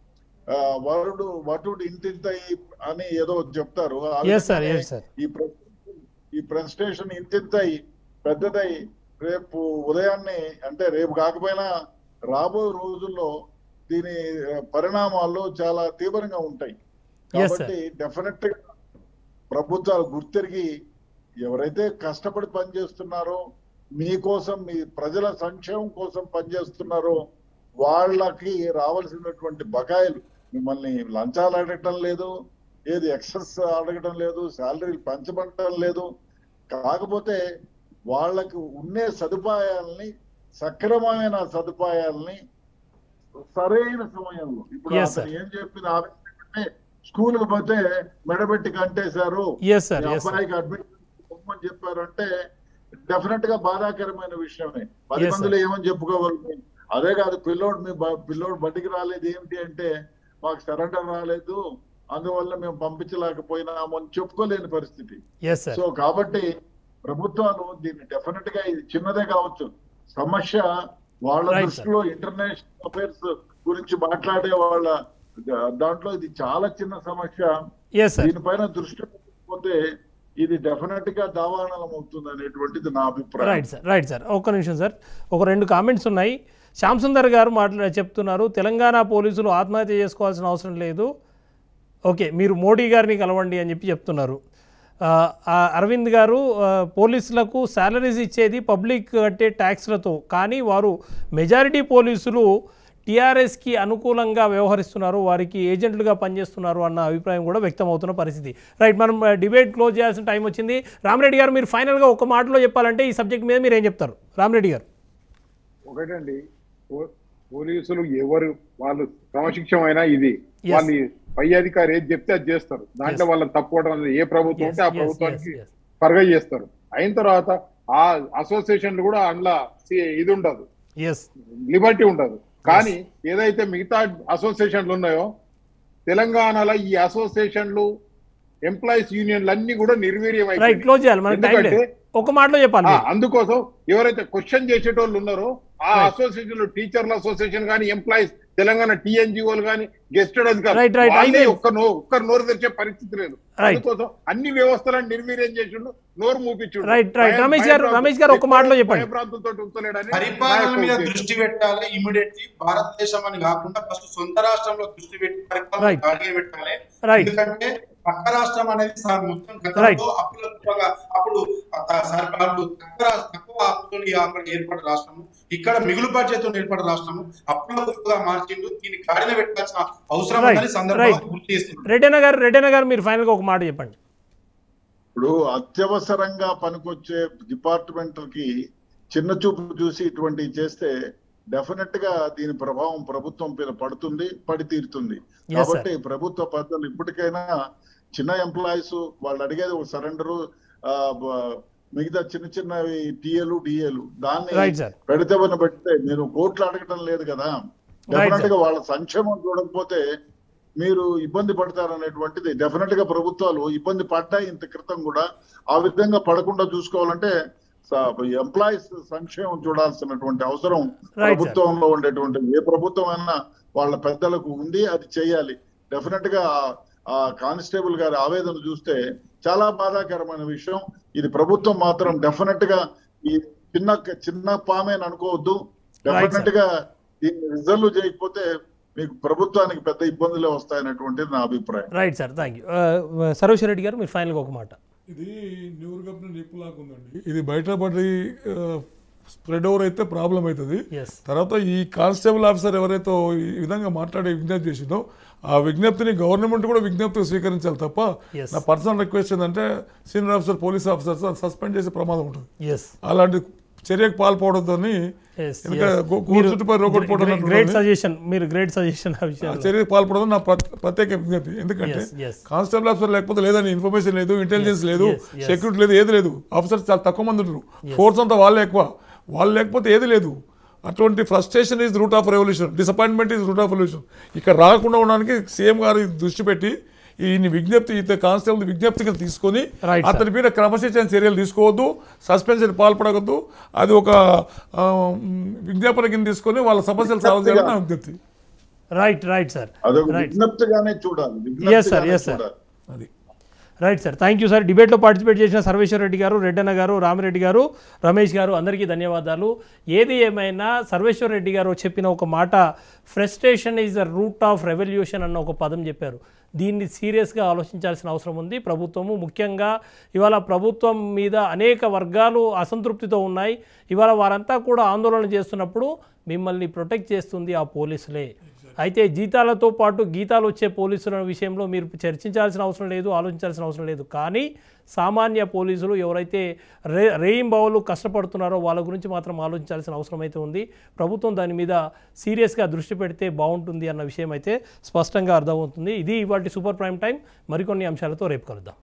ఆ, వరుడు వటుడు ఇంతింతయి అని ఏదో చెప్తారు ఆ Yes, sir. విధంగానే Yes, sir. ఈ ప్ర- ఈ ప్రెస్టేషన్ ఇంతింతయి పెద్దదై రేపు ఉదయాన్నే అంటే రేపు కాకపోయినా రాబోయే రోజుల్లో దీని ఆ, పరిణామాలు చాలా తీవ్రంగా ఉంటాయి Yes, sir. కాబట్టి డెఫినెట్ గా ప్రభుత్వాలు గుర్తిరిగి ఎవరైతే కష్టపడి పనిచేస్తున్నారో మీకోసం మీ ప్రజల సంక్షేమం కోసం పనిచేస్తున్నారో వాళ్ళకి రావాల్సినటువంటి బకాయిలు మిమ్మల్ని లంచాలు అడగటం లేదు ఏది ఎక్సెస్ అడగటం లేదు శాలరీలు పెంచబడటం లేదు కాకపోతే వాళ్ళకి ఉండే సదుపాయాలని సక్రమమైన సదుపాయాలని సరైన సమయంలో ఇప్పుడు Yes, sir. అతను ఏం చెప్పింది ఆలోచించంటే స్కూల్ పోతే మెడబెట్టి కంటేశారు ఎస్ సార్ మీ ఎస్ సార్ అబ్బాయికి అడ్మిషన్ పొమ్మని చెప్పారంటే డెఫినెట్ గా బాధాకరమైన విషయమే పది Yes, sir. మందిలో ఏమని చెప్పుకోవాలి అదే కాదు పిల్లోడు మీ బ- పిల్లోడు బడికి రాలేదు ఏమిటి అంటే మాకు సరెండర్ రాలేదు అందువల్ల మేము పంపించలేకపోయినాము అని చెప్పుకోలేని పరిస్థితి ఎస్ సార్ సో కాబట్టి ప్రభుత్వాలు దీన్ని డెఫినెట్ గా ఇది చిన్నదే కావచ్చు సమస్య వాళ్ళ Right, దృష్టిలో ఇంటర్నేషనల్ అఫైర్స్ గురించి మాట్లాడే వాళ్ళ దాంట్లో ఇది చాలా చిన్న సమస్య ఎస్ సార్ దీనిపైన దృష్టి పెట్టకపోతే ఇది డెఫినెట్ గా దావానలం అవుతుంది అనేటువంటిది నా అభిప్రాయం రైట్ సార్ రైట్ సార్ ఒక్క నిమిషం సార్ ఒక రెండు కామెంట్స్ ఉన్నాయి శ్యామ్ సుందర్ గారు మాట్లా చెప్తున్నారు తెలంగాణ పోలీసులు ఆత్మహత్య చేసుకోవాల్సిన అవసరం లేదు ఓకే మీరు మోడీ గారిని కలవండి అని చెప్పి చెప్తున్నారు ఆ, ఆ, అరవింద్ గారు ఆ, పోలీసులకు శాలరీస్ ఇచ్చేది పబ్లిక్ కట్టే ట్యాక్స్లతో కానీ వారు మెజారిటీ పోలీసులు టీఆర్ఎస్కి అనుకూలంగా వ్యవహరిస్తున్నారు వారికి ఏజెంట్లుగా పనిచేస్తున్నారు అన్న అభిప్రాయం కూడా వ్యక్తం అవుతున్న పరిస్థితి రైట్ మనం డిబేట్ క్లోజ్ చేయాల్సిన టైం వచ్చింది రామరెడ్డి గారు మీరు ఫైనల్గా ఒక మాటలో చెప్పాలంటే ఈ సబ్జెక్ట్ మీద మీరు ఏం చెప్తారు రామరెడ్డి గారు ఒకటండి పో- పోలీసులు ఎవరు వాళ్ళు క్రమశిక్షమైనా ఇది Yes. వాళ్ళు పై అధికారి ఏది చెప్తే అది చేస్తారు దాంట్లో వాళ్ళని తప్పుకోవడం అనేది ఏ ప్రభుత్వం ఉంటే ఆ Yes, yes, ప్రభుత్వానికి yes, yes. పరగ చేస్తారు అయిన తర్వాత ఆ అసోసియేషన్లు కూడా అందులో సి- ఇది ఉండదు ఎస్ లిబర్టీ ఉండదు కానీ ఏదైతే మిగతా అసోసియేషన్లు ఉన్నాయో తెలంగాణలో ఈ అసోసియేషన్లు ఎంప్లాయీస్ యూనియన్లు అన్ని కూడా నిర్వీర్యం రైట్ అయిపోయినాయి. క్లోజ్ చేయాలి మనకి టైం లేదు ఎందుకంటే ఒక మాటలో చెప్పాలి ఆ, మీరు. అందుకోసం ఎవరైతే క్వశ్చన్ చేసేటోళ్ళు ఉన్నారో ఆ అసోసియేషన్ లో టీచర్ల అసోసియేషన్ కానీ ఎంప్లాయీస్ తెలంగాణ టీఎన్జిఓలు కానీ గెస్టెడ్ అధికారులు Right, right. వాళ్ళే అయిపోయింది. ఒక్క నో ఒక్క నోరు తెరిచే పరిస్థితి లేదు Right. అందుకోసం అన్ని వ్యవస్థలను నిర్వీర్యం చేసిండు నోరు మూపించుండు Right, right. భయ- రమేష్ గారు- భయభ్రాంతులు- రమేష్ గారు ఒక్క మాటలో చెప్పండి. భయభ్రాంతులతో ఉంచలేడని పరిపాలన నా యొక్క మీద ఉద్దేశం. దృష్టి పెట్టాలి ఇమీడియట్లీ భారతదేశం అని కాకుండా ఫస్ట్ సొంత రాష్ట్రంలో దృష్టి పెట్టి పరిపాలన Right. గాడిగా పెట్టాలి Right. ఎందుకంటే పక్క రాష్ట్రం అనేది సా- మొత్తం Right. గతంలో అప్పుల కుప్పగా అప్పుడు ఆ సర్కార్లు తక్కువ రా- తక్కువ అప్పులు అక్కడ ఏర్పడిన రాష్ట్రము ఇక్కడ మిగులు బడ్జెట్ ఏర్పడిన రాష్ట్రము అప్పుల కుప్పగా మార్చిండు దీన్ని గాడిన పెట్టాల్సిన అవసరం Right. ఉందని సందర్భంగా Right. గుర్తు చేస్తున్నాడు రెడ్డన్న గారు రెడ్డన్న గారు మీరు ఫైనల్గా ఒక మాట చెప్పండి ఇప్పుడు అత్యవసరంగా పనికొచ్చే డిపార్ట్మెంట్లకి చిన్న చూపు చూసి ఇటువంటివి చేస్తే డెఫినెట్ గా దీని ప్రభావం ప్రభుత్వం మీద పడుతుంది పడి తీరుతుంది Yes, కాబట్టి ప్రభుత్వ పద్ధతులు ఇప్పటికైనా చిన్న ఎంప్లాయీస్ వాళ్ళు అడిగేది ఒక సరెండరు మిగతా చిన్న చిన్నవి టీఏలు డిఏలు దాన్ని Right, sir. పెడితే మన పెడితే మీరు కోట్లు అడగటం లేదు కదా డెఫినెట్ గా వాళ్ళ సంక్షేమం చూడకపోతే మీరు ఇబ్బంది పడతారనేటువంటిది డెఫినెట్ గా ప్రభుత్వాలు ఇబ్బంది పడ్డాయి ఇంత క్రితం కూడా ఆ విధంగా పడకుండా చూసుకోవాలంటే ఎంప్లాయీస్ సంక్షేమం చూడాల్సినటువంటి అవసరం sir. ప్రభుత్వంలో ఉండేటువంటి ఏ ప్రభుత్వం అయినా వాళ్ళ పెద్దలకు ఉంది అది చేయాలి డెఫినెట్ గా ఆ- ఆ కానిస్టేబుల్ గారి ఆవేదన చూస్తే చాలా బాధాకరమైన విషయం ఇది ప్రభుత్వం మాత్రం డెఫినెట్ గా ఈ చిన్న చిన్న పామేని అనుకోవద్దు డెఫినెట్ గా దీన్ని రిజర్వ్ చేయకపోతే మీకు ప్రభుత్వానికి పెద్ద ఇబ్బందులే వస్తాయనేటువంటిది నా అభిప్రాయం right sir thank you Sarveswara Reddy గారు మీరు ఫైనల్గా ఒక మాట ఇది న్యూర్ కంపెనీ నిప్పులాగా ఉందండి ఇది బయటపడి స్ప్రెడ్ ఓవర్ అయితే ప్రాబ్లం అవుతుంది ఎస్ తర్వాత ఈ కానిస్టేబుల్ ఆఫీసర్ ఎవరైతే ఈ విధంగా మాట్లాడే విజ్ఞప్తి చేసిందో ఆ విజ్ఞప్తిని గవర్నమెంట్ కూడా విజ్ఞప్తి స్వీకరించాలి తప్ప Yes. నా పర్సనల్ రిక్వెస్ట్ ఏంటంటే senior officer police officers suspend చేసే ప్రమాదం ఉంటుంది ఎస్ అలాంటి చర్యకు పాల్పడొద్దని ఎస్ ఇంకా గో- గోరు చుట్టుపై రోగొట్టు పోవడం గ్రేట్ అంటున్నాను. సజెషన్ మీరు గ్రేట్ సజెషన్ ఆ ఆ విషయంలో చర్యకు పాల్పడదని నా ప్రత్- ప్రత్యేక విజ్ఞప్తి ఎందుకంటే Yes, yes. కానిస్టేబుల్ ఆఫీసర్ లేకపోతే లేదని ఇన్ఫర్మేషన్ లేదు ఇంటెలిజెన్స్ లేదు yes, yes. సెక్యూరిటీ లేదు ఏది లేదు ఆఫీసర్స్ చాలా తక్కువ మంది ఉంటారు ఫోర్స్ అంతా వాళ్ళే ఎక్కువ వాళ్ళు లేకపోతే ఏది లేదు అటువంటి frustration is root of revolution disappointment is root of revolution ఇక్కడ రాకుండా ఉండడానికి సీఎం గారు దృష్టి పెట్టి ఈ విజ్ఞప్తి ఇతర కానిస్టేబుల్ విజ్ఞప్తి కింద తీసుకొని Right, sir. అతని మీద క్రమశిక్షణ చర్యలు తీసుకోవద్దు సస్పెన్షన్ పాల్పడవద్దు అది ఒక ఆ, విజ్ఞాపన కింద తీసుకొని వాళ్ళ సమస్యలు సాల్వ్ చేయాలని నా విజ్ఞప్తి రైట్ రైట్ సార్ అదొక రైట్ విజ్ఞప్తిగానే చూడాలి Yes, sir. విజ్ఞప్తిగానే Yes, sir. చూడాలి అది right sir thank you sir డిబేట్లో పార్టిసిపేట్ చేసిన సర్వేశ్వర రెడ్డి గారు రెడ్డన్న గారు రామిరెడ్డి గారు రమేష్ గారు అందరికీ ధన్యవాదాలు ఏది ఏమైనా సర్వేశ్వర రెడ్డి గారు చెప్పిన ఒక మాట frustration is the root of revolution అన్న ఒక పదం చెప్పారు దీన్ని సీరియస్గా ఆలోచించాల్సిన అవసరం ఉంది ప్రభుత్వము ముఖ్యంగా ఇవాళ ప్రభుత్వం మీద అనేక వర్గాలు అసంతృప్తితో ఉన్నాయి ఇవాళ వారంతా కూడా ఆందోళన చేస్తున్నప్పుడు మిమ్మల్ని ప్రొటెక్ట్ చేస్తుంది ఆ పోలీసులే అయితే జీతాలతో పాటు గీతాలు వచ్చే పోలీసుల విషయంలో మీరు చర్చించాల్సిన అవసరం లేదు ఆలోచించాల్సిన అవసరం లేదు కానీ సామాన్య పోలీసులు ఎవరైతే రే రేయింబావులు కష్టపడుతున్నారో వాళ్ళ గురించి మాత్రం ఆలోచించాల్సిన అవసరం అయితే ఉంది ప్రభుత్వం దాని మీద సీరియస్గా దృష్టి పెడితే బాగుంటుంది అన్న విషయం అయితే స్పష్టంగా అర్థమవుతుంది ఇది ఇవాటి సూపర్ ప్రైమ్ టైం మరికొన్ని అంశాలతో రేపు కలుద్దాం